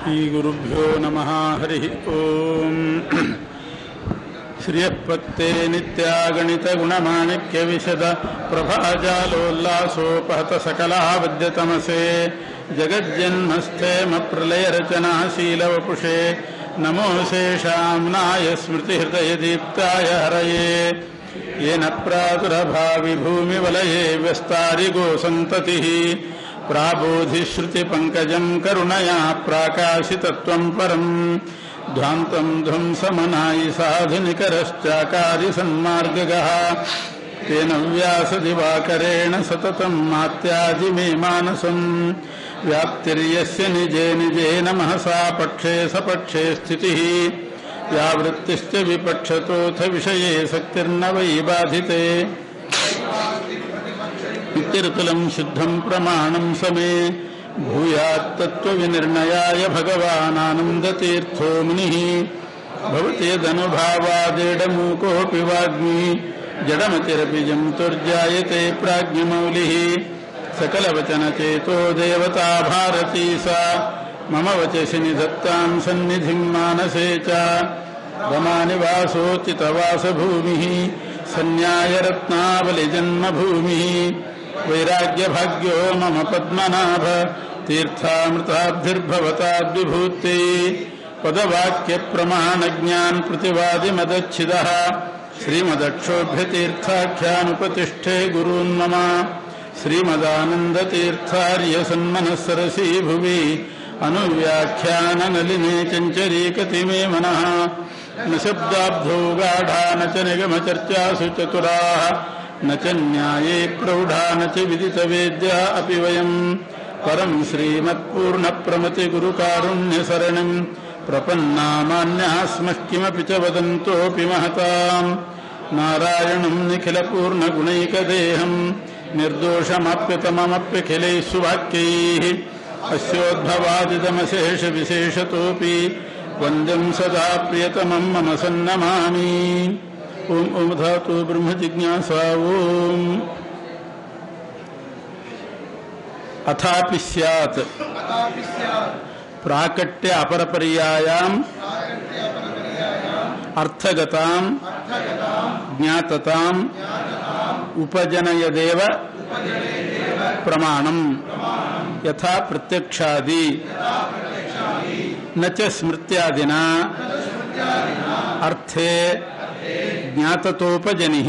श्रीगुरुभ्यो नमः हरिः ओम् श्रियःपत्ते नित्यागणितगुणमाणिक्यविशद प्रभाजालोल्लासोपहत सकलः वद्यतमसे जगज्जन्मस्थेमप्रलयरचनाशीलवपुषे नमो शेषाम्नाय स्मृतिहृदयदीप्ताय हरये येन प्रादुरभावि भूमिवलये व्यस्तारिगो सन्ततिः प्राबोधिश्रुतिपङ्कजम् करुणया प्राकाशितत्वम् परम् ध्वान्तम् ध्वंसमनायि साधुनिकरश्चाकारि सन्मार्गगः तेन व्यासदिवाकरेण सततम् मात्यादिमे मानसम् व्याप्तिर्यस्य निजे निजेन महसा पक्षे सपक्षे स्थितिः या वृत्तिश्च विपक्षतोऽथ विषये सक्तिर्न वै बाधिते नित्यऋतुलम् शुद्धम् प्रमाणम् समे भूयात्तत्त्वविनिर्णयाय भगवानानन्दतीर्थो मुनिः भवत्यदनुभावादेडमूकोऽपि वाग्मी जडमतिरपि जन्तुर्जायते प्राज्ञमौलिः सकलवचनचेतो देवता भारती सा मम वचसि निधत्ताम् सन्निधिम् मानसे च रमानिवासोचितवासभूमिः सन्न्यायरत्नावलिजन्मभूमिः वैराग्यभाग्यो मम पद्मनाभ तीर्थामृताब्धिर्भवताद्विभूते पदवाक्यप्रमाणज्ञान् प्रतिवादिमदच्छिदः श्रीमदक्षोभ्यतीर्थाख्यानुपतिष्ठे गुरून् मम श्रीमदानन्दतीर्थार्यसन्मनःसरसी भुवि अनुव्याख्याननलिने चञ्चरीकति मे मनः न शब्दाब्धौ गाढा न च निगमचर्चासु चतुराः न च न्याये प्रौढा न च विदितवेद्या अपि वयम् परम् श्रीमत्पूर्णप्रमतिगुरुकारुण्यसरणिम् प्रपन्नामान्यः स्मः किमपि च वदन्तोऽपि महताम् नारायणम् निखिलपूर्णगुणैकदेहम् निर्दोषमप्यतममप्यखिलैः सुवाक्यैः अस्योद्भवादिदमशेषविशेषतोऽपि वन्द्यम् सदा प्रियतमम् मम सन्नमामि ॐ ॐ धातु ब्रह्मजिज्ञासा ॐ अथापि स्यात् प्राकट्य अपरपर्यायाम् अर्थगताम् ज्ञातताम् उपजनयदेव प्रमाणम् यथा प्रत्यक्षादि न च स्मृत्यादिना अर्थे ज्ञाततोपजनिः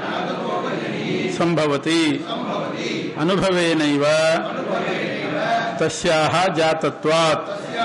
सम्भवति अनुभवेनैव तस्याः जातत्वात्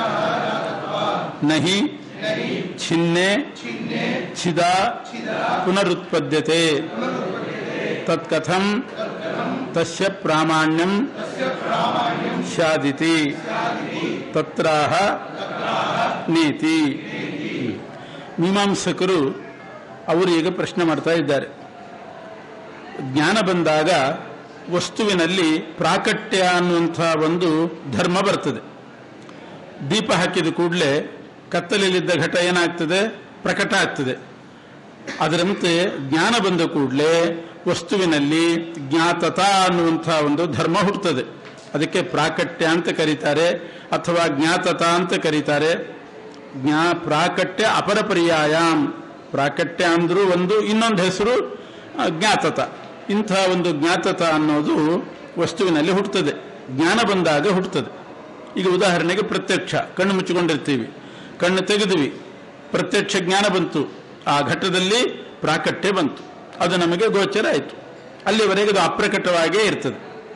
न हि छिन्ने छिदा पुनरुत्पद्यते तत्कथम् तस्य प्रामाण्यम् स्यादिति ತತ್ರಾಹ ನೀತಿ ಮೀಮಾಂಸಕರು ಅವರು ಈಗ ಪ್ರಶ್ನೆ ಮಾಡ್ತಾ ಇದ್ದಾರೆ ಜ್ಞಾನ ಬಂದಾಗ ವಸ್ತುವಿನಲ್ಲಿ ಪ್ರಾಕಟ್ಯ ಅನ್ನುವಂಥ ಒಂದು ಧರ್ಮ ಬರ್ತದೆ ದೀಪ ಹಾಕಿದ ಕೂಡಲೇ ಕತ್ತಲಲ್ಲಿದ್ದ ಘಟ ಏನಾಗ್ತದೆ ಪ್ರಕಟ ಆಗ್ತದೆ ಅದರಂತೆ ಜ್ಞಾನ ಬಂದ ಕೂಡಲೇ ವಸ್ತುವಿನಲ್ಲಿ ಜ್ಞಾತತಾ ಅನ್ನುವಂಥ ಒಂದು ಧರ್ಮ ಹುಟ್ಟುತ್ತದೆ ಅದಕ್ಕೆ ಪ್ರಾಕಟ್ಯ ಅಂತ ಕರೀತಾರೆ ಅಥವಾ ಜ್ಞಾತತ ಅಂತ ಕರೀತಾರೆ ಜ್ಞಾ ಪ್ರಾಕಟ್ಯ ಅಪರ ಪರ್ಯಾಯಾಮ್ ಪ್ರಾಕಟ್ಯ ಅಂದ್ರೂ ಒಂದು ಇನ್ನೊಂದು ಹೆಸರು ಜ್ಞಾತತ ಇಂಥ ಒಂದು ಜ್ಞಾತತ ಅನ್ನೋದು ವಸ್ತುವಿನಲ್ಲಿ ಹುಟ್ಟುತ್ತದೆ ಜ್ಞಾನ ಬಂದಾಗ ಹುಟ್ಟುತ್ತದೆ ಈಗ ಉದಾಹರಣೆಗೆ ಪ್ರತ್ಯಕ್ಷ ಕಣ್ಣು ಮುಚ್ಚಿಕೊಂಡಿರ್ತೀವಿ ಕಣ್ಣು ತೆಗೆದ್ವಿ ಪ್ರತ್ಯಕ್ಷ ಜ್ಞಾನ ಬಂತು ಆ ಘಟ್ಟದಲ್ಲಿ ಪ್ರಾಕಟ್ಯ ಬಂತು ಅದು ನಮಗೆ ಗೋಚರ ಆಯಿತು ಅಲ್ಲಿವರೆಗೆ ಅದು ಅಪ್ರಕಟವಾಗೇ ಇರ್ತದೆ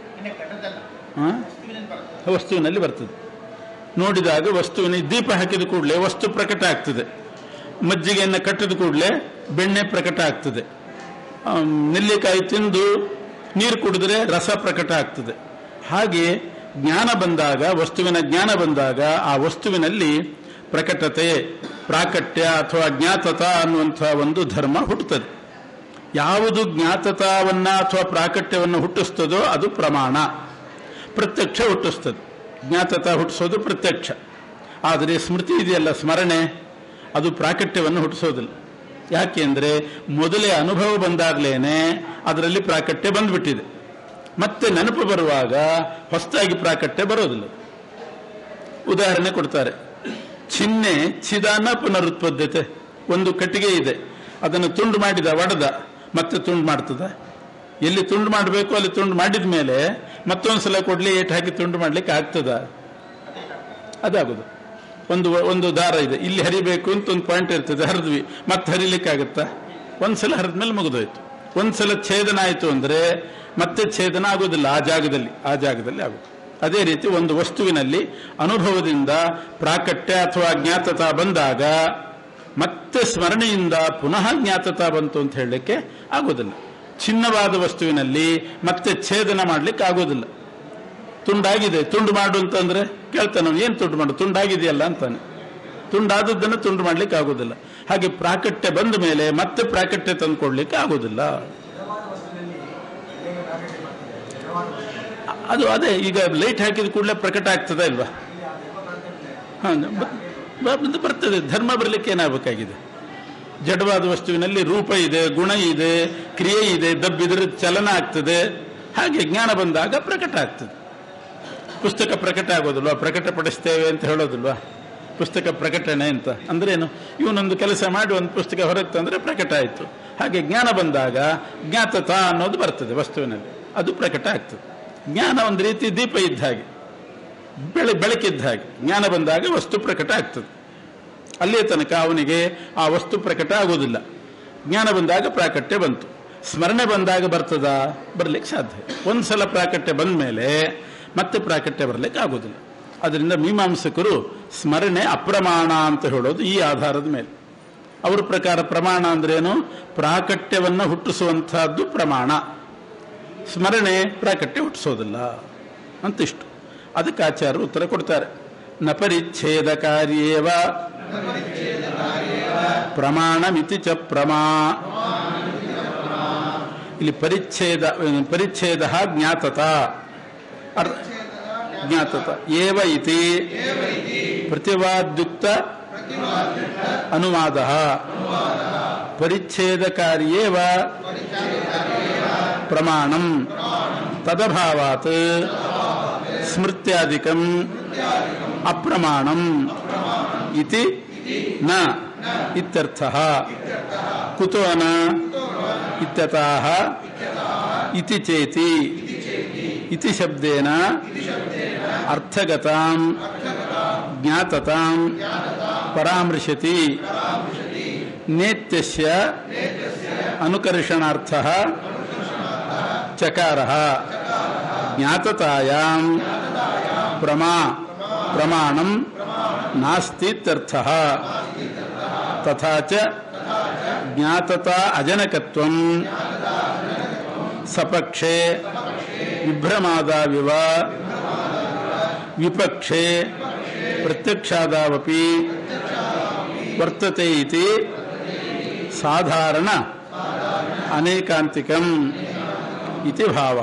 ವಸ್ತುವಿನಲ್ಲಿ ಬರ್ತದೆ ನೋಡಿದಾಗ ವಸ್ತುವಿನ ದೀಪ ಹಾಕಿದ ಕೂಡಲೇ ವಸ್ತು ಪ್ರಕಟ ಆಗ್ತದೆ ಮಜ್ಜಿಗೆಯನ್ನು ಕಟ್ಟಿದ ಕೂಡಲೇ ಬೆಣ್ಣೆ ಪ್ರಕಟ ಆಗ್ತದೆ ನೆಲ್ಲಿಕಾಯಿ ತಿಂದು ನೀರು ಕುಡಿದ್ರೆ ರಸ ಪ್ರಕಟ ಆಗ್ತದೆ ಹಾಗೆ ಜ್ಞಾನ ಬಂದಾಗ ವಸ್ತುವಿನ ಜ್ಞಾನ ಬಂದಾಗ ಆ ವಸ್ತುವಿನಲ್ಲಿ ಪ್ರಕಟತೆ ಪ್ರಾಕಟ್ಯ ಅಥವಾ ಜ್ಞಾತತ ಅನ್ನುವಂಥ ಒಂದು ಧರ್ಮ ಹುಟ್ಟುತ್ತದೆ ಯಾವುದು ಜ್ಞಾತತಾವನ್ನ ಅಥವಾ ಪ್ರಾಕಟ್ಯವನ್ನು ಹುಟ್ಟಿಸ್ತದೋ ಅದು ಪ್ರಮಾಣ ಪ್ರತ್ಯಕ್ಷ ಹುಟ್ಟಿಸ್ತದೆ ಜ್ಞಾತತ ಹುಟ್ಟಿಸೋದು ಪ್ರತ್ಯಕ್ಷ ಆದರೆ ಸ್ಮೃತಿ ಇದೆಯಲ್ಲ ಸ್ಮರಣೆ ಅದು ಪ್ರಾಕಟ್ಯವನ್ನು ಹುಟ್ಟಿಸೋದಿಲ್ಲ ಯಾಕೆಂದ್ರೆ ಮೊದಲೇ ಅನುಭವ ಬಂದಾಗಲೇನೆ ಅದರಲ್ಲಿ ಪ್ರಾಕಟ್ಯ ಬಂದ್ಬಿಟ್ಟಿದೆ ಮತ್ತೆ ನೆನಪು ಬರುವಾಗ ಹೊಸದಾಗಿ ಪ್ರಾಕಟ್ಯ ಬರೋದಿಲ್ಲ ಉದಾಹರಣೆ ಕೊಡ್ತಾರೆ ಚಿಹ್ನೆ ಚಿದಾನ ಪುನರುತ್ಪದ್ಯತೆ ಒಂದು ಕಟ್ಟಿಗೆ ಇದೆ ಅದನ್ನು ತುಂಡು ಮಾಡಿದ ಒಡೆದ ಮತ್ತೆ ತುಂಡು ಮಾಡ್ತದ ಎಲ್ಲಿ ತುಂಡು ಮಾಡಬೇಕು ಅಲ್ಲಿ ತುಂಡು ಮಾಡಿದ ಮೇಲೆ ಮತ್ತೊಂದ್ಸಲ ಕೊಡ್ಲಿ ಏಟ್ ಹಾಕಿ ತುಂಡು ಮಾಡ್ಲಿಕ್ಕೆ ಆಗ್ತದ ಅದಾಗುದು ಒಂದು ಒಂದು ದಾರ ಇದೆ ಇಲ್ಲಿ ಹರಿಬೇಕು ಅಂತ ಒಂದು ಪಾಯಿಂಟ್ ಇರ್ತದೆ ಹರಿದ್ವಿ ಮತ್ತೆ ಹರಿಲಿಕ್ಕೆ ಆಗುತ್ತಾ ಒಂದ್ಸಲ ಹರಿದ್ಮೇಲೆ ಮುಗಿದೋಯ್ತು ಒಂದ್ಸಲ ಛೇದನ ಆಯಿತು ಅಂದ್ರೆ ಮತ್ತೆ ಛೇದನ ಆಗೋದಿಲ್ಲ ಆ ಜಾಗದಲ್ಲಿ ಆ ಜಾಗದಲ್ಲಿ ಆಗುತ್ತೆ ಅದೇ ರೀತಿ ಒಂದು ವಸ್ತುವಿನಲ್ಲಿ ಅನುಭವದಿಂದ ಪ್ರಾಕಟ್ಯ ಅಥವಾ ಜ್ಞಾತತಾ ಬಂದಾಗ ಮತ್ತೆ ಸ್ಮರಣೆಯಿಂದ ಪುನಃ ಜ್ಞಾತತಾ ಬಂತು ಅಂತ ಹೇಳಲಿಕ್ಕೆ ಆಗೋದಿಲ್ಲ ಚಿನ್ನವಾದ ವಸ್ತುವಿನಲ್ಲಿ ಮತ್ತೆ ಛೇದನ ಮಾಡ್ಲಿಕ್ಕೆ ಆಗೋದಿಲ್ಲ ತುಂಡಾಗಿದೆ ತುಂಡು ಮಾಡು ಅಂತಂದ್ರೆ ಕೇಳ್ತಾನೆ ಅವ್ನು, ಏನ್ ತುಂಡು ಮಾಡು ತುಂಡಾಗಿದೆಯಲ್ಲ ಅಂತಾನೆ ತುಂಡಾದದ್ದನ್ನು ತುಂಡು ಮಾಡ್ಲಿಕ್ಕೆ ಆಗೋದಿಲ್ಲ ಹಾಗೆ ಪ್ರಾಕಟ್ಯ ಬಂದ ಮೇಲೆ ಮತ್ತೆ ಪ್ರಾಕಟ್ಯ ತಂದು ಕೊಡ್ಲಿಕ್ಕೆ ಆಗೋದಿಲ್ಲ ಅದು ಅದೇ ಈಗ ಲೈಟ್ ಹಾಕಿದ ಕೂಡಲೇ ಪ್ರಕಟ ಆಗ್ತದ ಇಲ್ವಾ ಹಾ, ಬ- ಬ- ಬಂದು ಬರ್ತದೆ ಧರ್ಮ ಬರಲಿಕ್ಕೆ ಏನಾಗಬೇಕಾಗಿದೆ ಜಡವಾದ ವಸ್ತುವಿನಲ್ಲಿ ರೂಪ ಇದೆ ಗುಣ ಇದೆ ಕ್ರಿಯೆ ಇದೆ ದಬ್ಬಿದ್ರೆ ಚಲನ ಆಗ್ತದೆ ಹಾಗೆ ಜ್ಞಾನ ಬಂದಾಗ ಪ್ರಕಟ ಆಗ್ತದೆ ಪುಸ್ತಕ ಪ್ರಕಟ ಆಗೋದಿಲ್ವಾ ಪ್ರಕಟಪಡಿಸ್ತೇವೆ ಅಂತ ಹೇಳೋದಿಲ್ವಾ ಪುಸ್ತಕ ಪ್ರಕಟಣೆ ಅಂತ ಅಂದ್ರೆ ಏನು ಇವನೊಂದು ಕೆಲಸ ಮಾಡಿ ಒಂದು ಪುಸ್ತಕ ಹೊರಗೆ ತಂದ್ರೆ ಪ್ರಕಟ ಆಯಿತು ಹಾಗೆ ಜ್ಞಾನ ಬಂದಾಗ ಜ್ಞಾತತ ಅನ್ನೋದು ಬರ್ತದೆ ವಸ್ತುವಿನಲ್ಲಿ ಅದು ಪ್ರಕಟ ಆಗ್ತದೆ ಜ್ಞಾನ ಒಂದು ರೀತಿ ದೀಪ ಇದ್ದ ಹಾಗೆ ಬೆಳೆ ಬೆಳಕಿದ್ದ ಹಾಗೆ ಜ್ಞಾನ ಬಂದಾಗ ವಸ್ತು ಪ್ರಕಟ ಆಗ್ತದೆ ಅಲ್ಲಿಯ ತನಕ ಅವನಿಗೆ ಆ ವಸ್ತು ಪ್ರಕಟ ಆಗೋದಿಲ್ಲ ಜ್ಞಾನ ಬಂದಾಗ ಪ್ರಾಕಟ್ಯ ಬಂತು ಸ್ಮರಣೆ ಬಂದಾಗ ಬರ್ತದ ಬರ್ಲಿಕ್ಕೆ ಸಾಧ್ಯ ಒಂದ್ಸಲ ಪ್ರಾಕಟ್ಯ ಬಂದ ಮೇಲೆ ಮತ್ತೆ ಪ್ರಾಕಟ್ಯ ಬರ್ಲಿಕ್ಕೆ ಆಗೋದಿಲ್ಲ ಅದರಿಂದ ಮೀಮಾಂಸಕರು ಸ್ಮರಣೆ ಅಪ್ರಮಾಣ ಅಂತ ಹೇಳೋದು ಈ ಆಧಾರದ ಮೇಲೆ ಅವ್ರ ಪ್ರಕಾರ ಪ್ರಮಾಣ ಅಂದ್ರೇನು ಪ್ರಾಕಟ್ಯವನ್ನ ಹುಟ್ಟಿಸುವಂತಹದ್ದು ಪ್ರಮಾಣ ಸ್ಮರಣೆ ಪ್ರಾಕಟ್ಯ ಹುಟ್ಟಿಸೋದಿಲ್ಲ ಅಂತಿಷ್ಟು ಅದಕ್ಕೆ ಆಚಾರ್ಯರು ಉತ್ತರ ಕೊಡ್ತಾರೆ ನ ಪರಿಚ್ಛೇದ ಕಾರ್ಯೇವ ಪ್ರಮಾಣಮಿತಿ ಚ ಪ್ರಮಾ ಇಲ್ಲಿ ಪರಿಚ್ಛೇದ ಪರಿಚ್ಛೇದ ಜ್ಞಾತತ ಅರ್- ಜ್ಞಾತತ ಏವ ಇತಿ ಪ್ರತಿವಾದ್ಯುಕ್ತ ಅನುವಾದ ಪರಿಚ್ಛೇದ ಕಾರ್ಯೇವ ಪ್ರಮಾಣಂ ತದಭಾವಾತ್ ಸ್ಮೃತ್ಯಾದಿಕಂ ಅಪ್ರಮಾಣಂ ಇತಿ ನ ಇತ್ಯರ್ಥಃ ಕುತೋ ನ ಇತ್ಯತಃ ಇತಿ ಚೇತಿ ಇತಿ ಶಬ್ದೇನ ಅರ್ಥಗತಾಂ ಜ್ಞಾತತಾಂ ಪರಾಮೃಶತಿ ನೇತ್ಯಸ್ಯ ಅನುಕರ್ಷಣಾರ್ಥಃ ಚಕಾರ ಜ್ಞಾತತಾಯಾಂ ಪ್ರಮಾ ಪ್ರಮಾಣಂ ನಾಸ್ತಿತ್ಯರ್ಥಃ ತಥಾ ಚ ಜ್ಞಾತತಾ ಅಜನಕತ್ವಂ ಸಪಕ್ಷೆ ವಿಭ್ರಮಾದಾವಿವ ವಿಪಕ್ಷೆ ಪ್ರತ್ಯಕ್ಷಾದಾವಪಿ ವರ್ತತೆ ಇತಿ ಸಾಧಾರಣ ಅನೇಕಾಂತಿಕಂ ಇತಿ ಭಾವ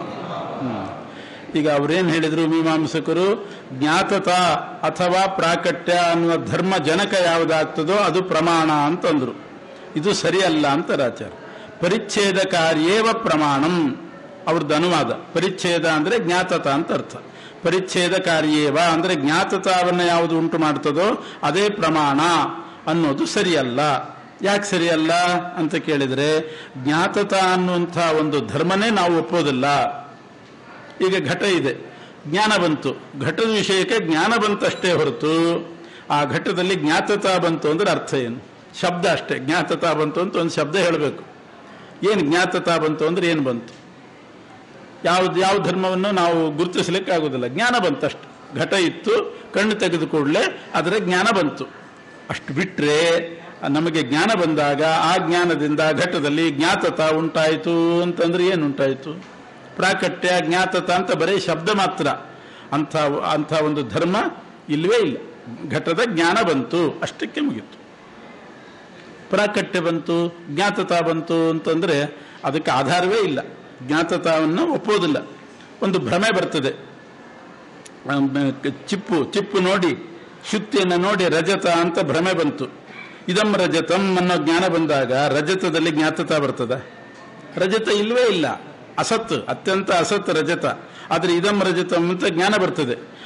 ಈಗ ಅವರೇನು ಹೇಳಿದ್ರು ಮೀಮಾಂಸಕರು ಜ್ಞಾತತ ಅಥವಾ ಪ್ರಾಕಟ್ಯ ಅನ್ನುವ ಧರ್ಮ ಜನಕ ಯಾವುದಾಗ್ತದೋ ಅದು ಪ್ರಮಾಣ ಅಂತಂದ್ರು ಇದು ಸರಿಯಲ್ಲ ಅಂತ ರಾಚಾರ ಪರಿಚ್ಛೇದ ಕಾರ್ಯೇವ ಪ್ರಮಾಣಂ ಅವ್ರದ್ದು ಅನುವಾದ ಪರಿಚ್ಛೇದ ಅಂದ್ರೆ ಜ್ಞಾತತ ಅಂತ ಅರ್ಥ ಪರಿಚ್ಛೇದ ಕಾರ್ಯೇವ ಅಂದ್ರೆ ಜ್ಞಾತತವನ್ನ ಯಾವುದು ಉಂಟು ಮಾಡ್ತದೋ ಅದೇ ಪ್ರಮಾಣ ಅನ್ನೋದು ಸರಿಯಲ್ಲ ಯಾಕೆ ಸರಿಯಲ್ಲ ಅಂತ ಕೇಳಿದ್ರೆ ಜ್ಞಾತತ ಅನ್ನುವಂಥ ಒಂದು ಧರ್ಮನೇ ನಾವು ಒಪ್ಪೋದಿಲ್ಲ ಈಗ ಘಟ ಇದೆ ಜ್ಞಾನ ಬಂತು ಘಟದ ವಿಷಯಕ್ಕೆ ಜ್ಞಾನ ಬಂತಷ್ಟೇ ಹೊರತು ಆ ಘಟದಲ್ಲಿ ಜ್ಞಾತತಾ ಬಂತು ಅಂದ್ರೆ ಅರ್ಥ ಏನು ಶಬ್ದ ಅಷ್ಟೇ ಜ್ಞಾತತಾ ಬಂತು ಅಂತ ಒಂದು ಶಬ್ದ ಹೇಳಬೇಕು ಏನು ಜ್ಞಾತತಾ ಬಂತು ಅಂದ್ರೆ ಏನು ಬಂತು ಯಾವ್ದು ಯಾವ ಧರ್ಮವನ್ನು ನಾವು ಗುರುತಿಸಲಿಕ್ಕೆ ಆಗುದಿಲ್ಲ ಜ್ಞಾನ ಬಂತಷ್ಟು ಘಟ ಇತ್ತು ಕಣ್ಣು ತೆಗೆದು ಕೂಡಲೇ ಅದರ ಜ್ಞಾನ ಬಂತು ಅಷ್ಟು ಬಿಟ್ರೆ ನಮಗೆ ಜ್ಞಾನ ಬಂದಾಗ ಆ ಜ್ಞಾನದಿಂದ ಘಟದಲ್ಲಿ ಜ್ಞಾತತ ಉಂಟಾಯಿತು ಅಂತಂದ್ರೆ ಏನು ಉಂಟಾಯಿತು ಪ್ರಾಕಟ್ಯ ಜ್ಞಾತತ ಅಂತ ಬರೀ ಶಬ್ದ ಮಾತ್ರ ಅಂಥ ಅಂಥ ಒಂದು ಧರ್ಮ ಇಲ್ವೇ ಇಲ್ಲ ಘಟದ ಜ್ಞಾನ ಬಂತು ಅಷ್ಟಕ್ಕೆ ಮುಗೀತು ಪ್ರಾಕಟ್ಯ ಬಂತು ಜ್ಞಾತತ ಬಂತು ಅಂತಂದ್ರೆ ಅದಕ್ಕೆ ಆಧಾರವೇ ಇಲ್ಲ ಜ್ಞಾತತವನ್ನು ಒಪ್ಪೋದಿಲ್ಲ ಒಂದು ಭ್ರಮೆ ಬರ್ತದೆ ಅಮ್, ಚಿಪ್ಪು ಚಿಪ್ಪು ನೋಡಿ ಶುದ್ಧಿಯನ್ನು ನೋಡಿ ರಜತ ಅಂತ ಭ್ರಮೆ ಬಂತು ಇದಂ ರಜತಂ ಅನ್ನೋ ಜ್ಞಾನ ಬಂದಾಗ ರಜತದಲ್ಲಿ ಜ್ಞಾತತ ಬರ್ತದ ರಜತ ಇಲ್ವೇ ಇಲ್ಲ ಅಸತ್ ಅತ್ಯಂತ ಅಸತ್ ರಜತ ಆದ್ರೆ ಇದಂ ರಜತಂ ಅಂತ ಜ್ಞಾನ ಬರ್ತದೆ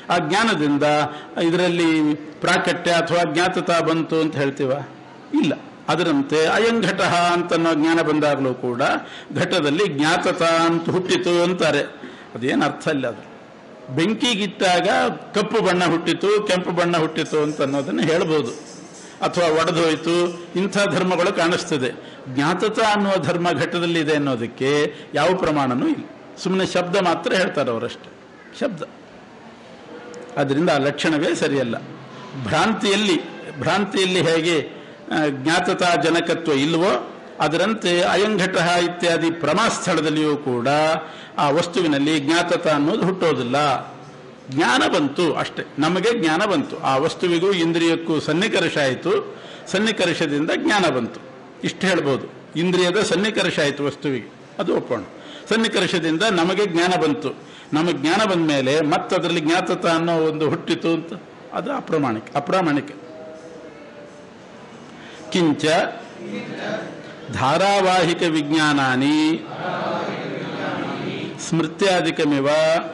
ಆ ಜ್ಞಾನದಿಂದ ಇದರಲ್ಲಿ ಪ್ರಾಕಟ್ಯ ಅಥವಾ ಜ್ಞಾತತಾ ಬಂತು ಅಂತ ಹೇಳ್ತೀವ ಇಲ್ಲ ಅದರಂತೆ ಅಯಂ ಘಟ ಅಂತನ್ನೋ ಜ್ಞಾನ ಬಂದಾಗಲೂ ಕೂಡ ಘಟದಲ್ಲಿ ಜ್ಞಾತತ ಅಂತ ಹುಟ್ಟಿತು ಅಂತಾರೆ ಅದೇನು ಅರ್ಥ ಇಲ್ಲ ಅದು ಬೆಂಕಿಗಿಟ್ಟಾಗ ಕಪ್ಪು ಬಣ್ಣ ಹುಟ್ಟಿತು ಕೆಂಪು ಬಣ್ಣ ಹುಟ್ಟಿತು ಅಂತ ಅನ್ನೋದನ್ನು ಹೇಳ್ಬೋದು ಅಥವಾ ಒಡೆದೋಯ್ತು ಇಂಥ ಧರ್ಮಗಳು ಕಾಣಿಸ್ತದೆ ಜ್ಞಾತತ ಅನ್ನುವ ಧರ್ಮ ಘಟ್ಟದಲ್ಲಿ ಇದೆ ಅನ್ನೋದಕ್ಕೆ ಯಾವ ಪ್ರಮಾಣನೂ ಇಲ್ಲ ಸುಮ್ಮನೆ ಶಬ್ದ ಮಾತ್ರ ಹೇಳ್ತಾರೆ ಅವರಷ್ಟೇ ಶಬ್ದ ಅದರಿಂದ ಆ ಲಕ್ಷಣವೇ ಸರಿಯಲ್ಲ ಭ್ರಾಂತಿಯಲ್ಲಿ ಭ್ರಾಂತಿಯಲ್ಲಿ ಹೇಗೆ ಆ, ಜ್ಞಾತತಾ ಜನಕತ್ವ ಇಲ್ವೋ ಅದರಂತೆ ಅಯಂಘಟ ಇತ್ಯಾದಿ ಪ್ರಮಾ ಸ್ಥಳದಲ್ಲಿಯೂ ಕೂಡ ಆ ವಸ್ತುವಿನಲ್ಲಿ ಜ್ಞಾತತ ಅನ್ನೋದು ಹುಟ್ಟೋದಿಲ್ಲ ಜ್ಞಾನ ಬಂತು ಅಷ್ಟೇ ನಮಗೆ ಜ್ಞಾನ ಬಂತು ಆ ವಸ್ತುವಿಗೂ ಇಂದ್ರಿಯಕ್ಕೂ ಸನ್ನಿಕರ್ಷ ಆಯಿತು ಸನ್ನಿಕರ್ಷದಿಂದ ಜ್ಞಾನ ಬಂತು ಇಷ್ಟು ಹೇಳ್ಬೋದು ಇಂದ್ರಿಯದ ಸನ್ನಿಕರ್ಷ ಆಯಿತು ವಸ್ತುವಿಗೆ ಅದು ಒಪ್ಪೋಣ ಸನ್ನಿಕರ್ಷದಿಂದ ನಮಗೆ ಜ್ಞಾನ ಬಂತು ನಮಗೆ ಜ್ಞಾನ ಬಂದ ಮೇಲೆ ಮತ್ತದರಲ್ಲಿ ಜ್ಞಾತತ ಅನ್ನೋ ಒಂದು ಹುಟ್ಟಿತು ಅಂತ ಅದು ಅಪ್ರಾಮಾಣಿಕ ಅಪ್ರಾಮಾಣಿಕ ಕಿಂಚ ಧಾರಾವಾಹಿಕ ವಿಜ್ಞಾನಾನಿ ಸ್ಮೃತ್ಯಾದಿಕಮಿವ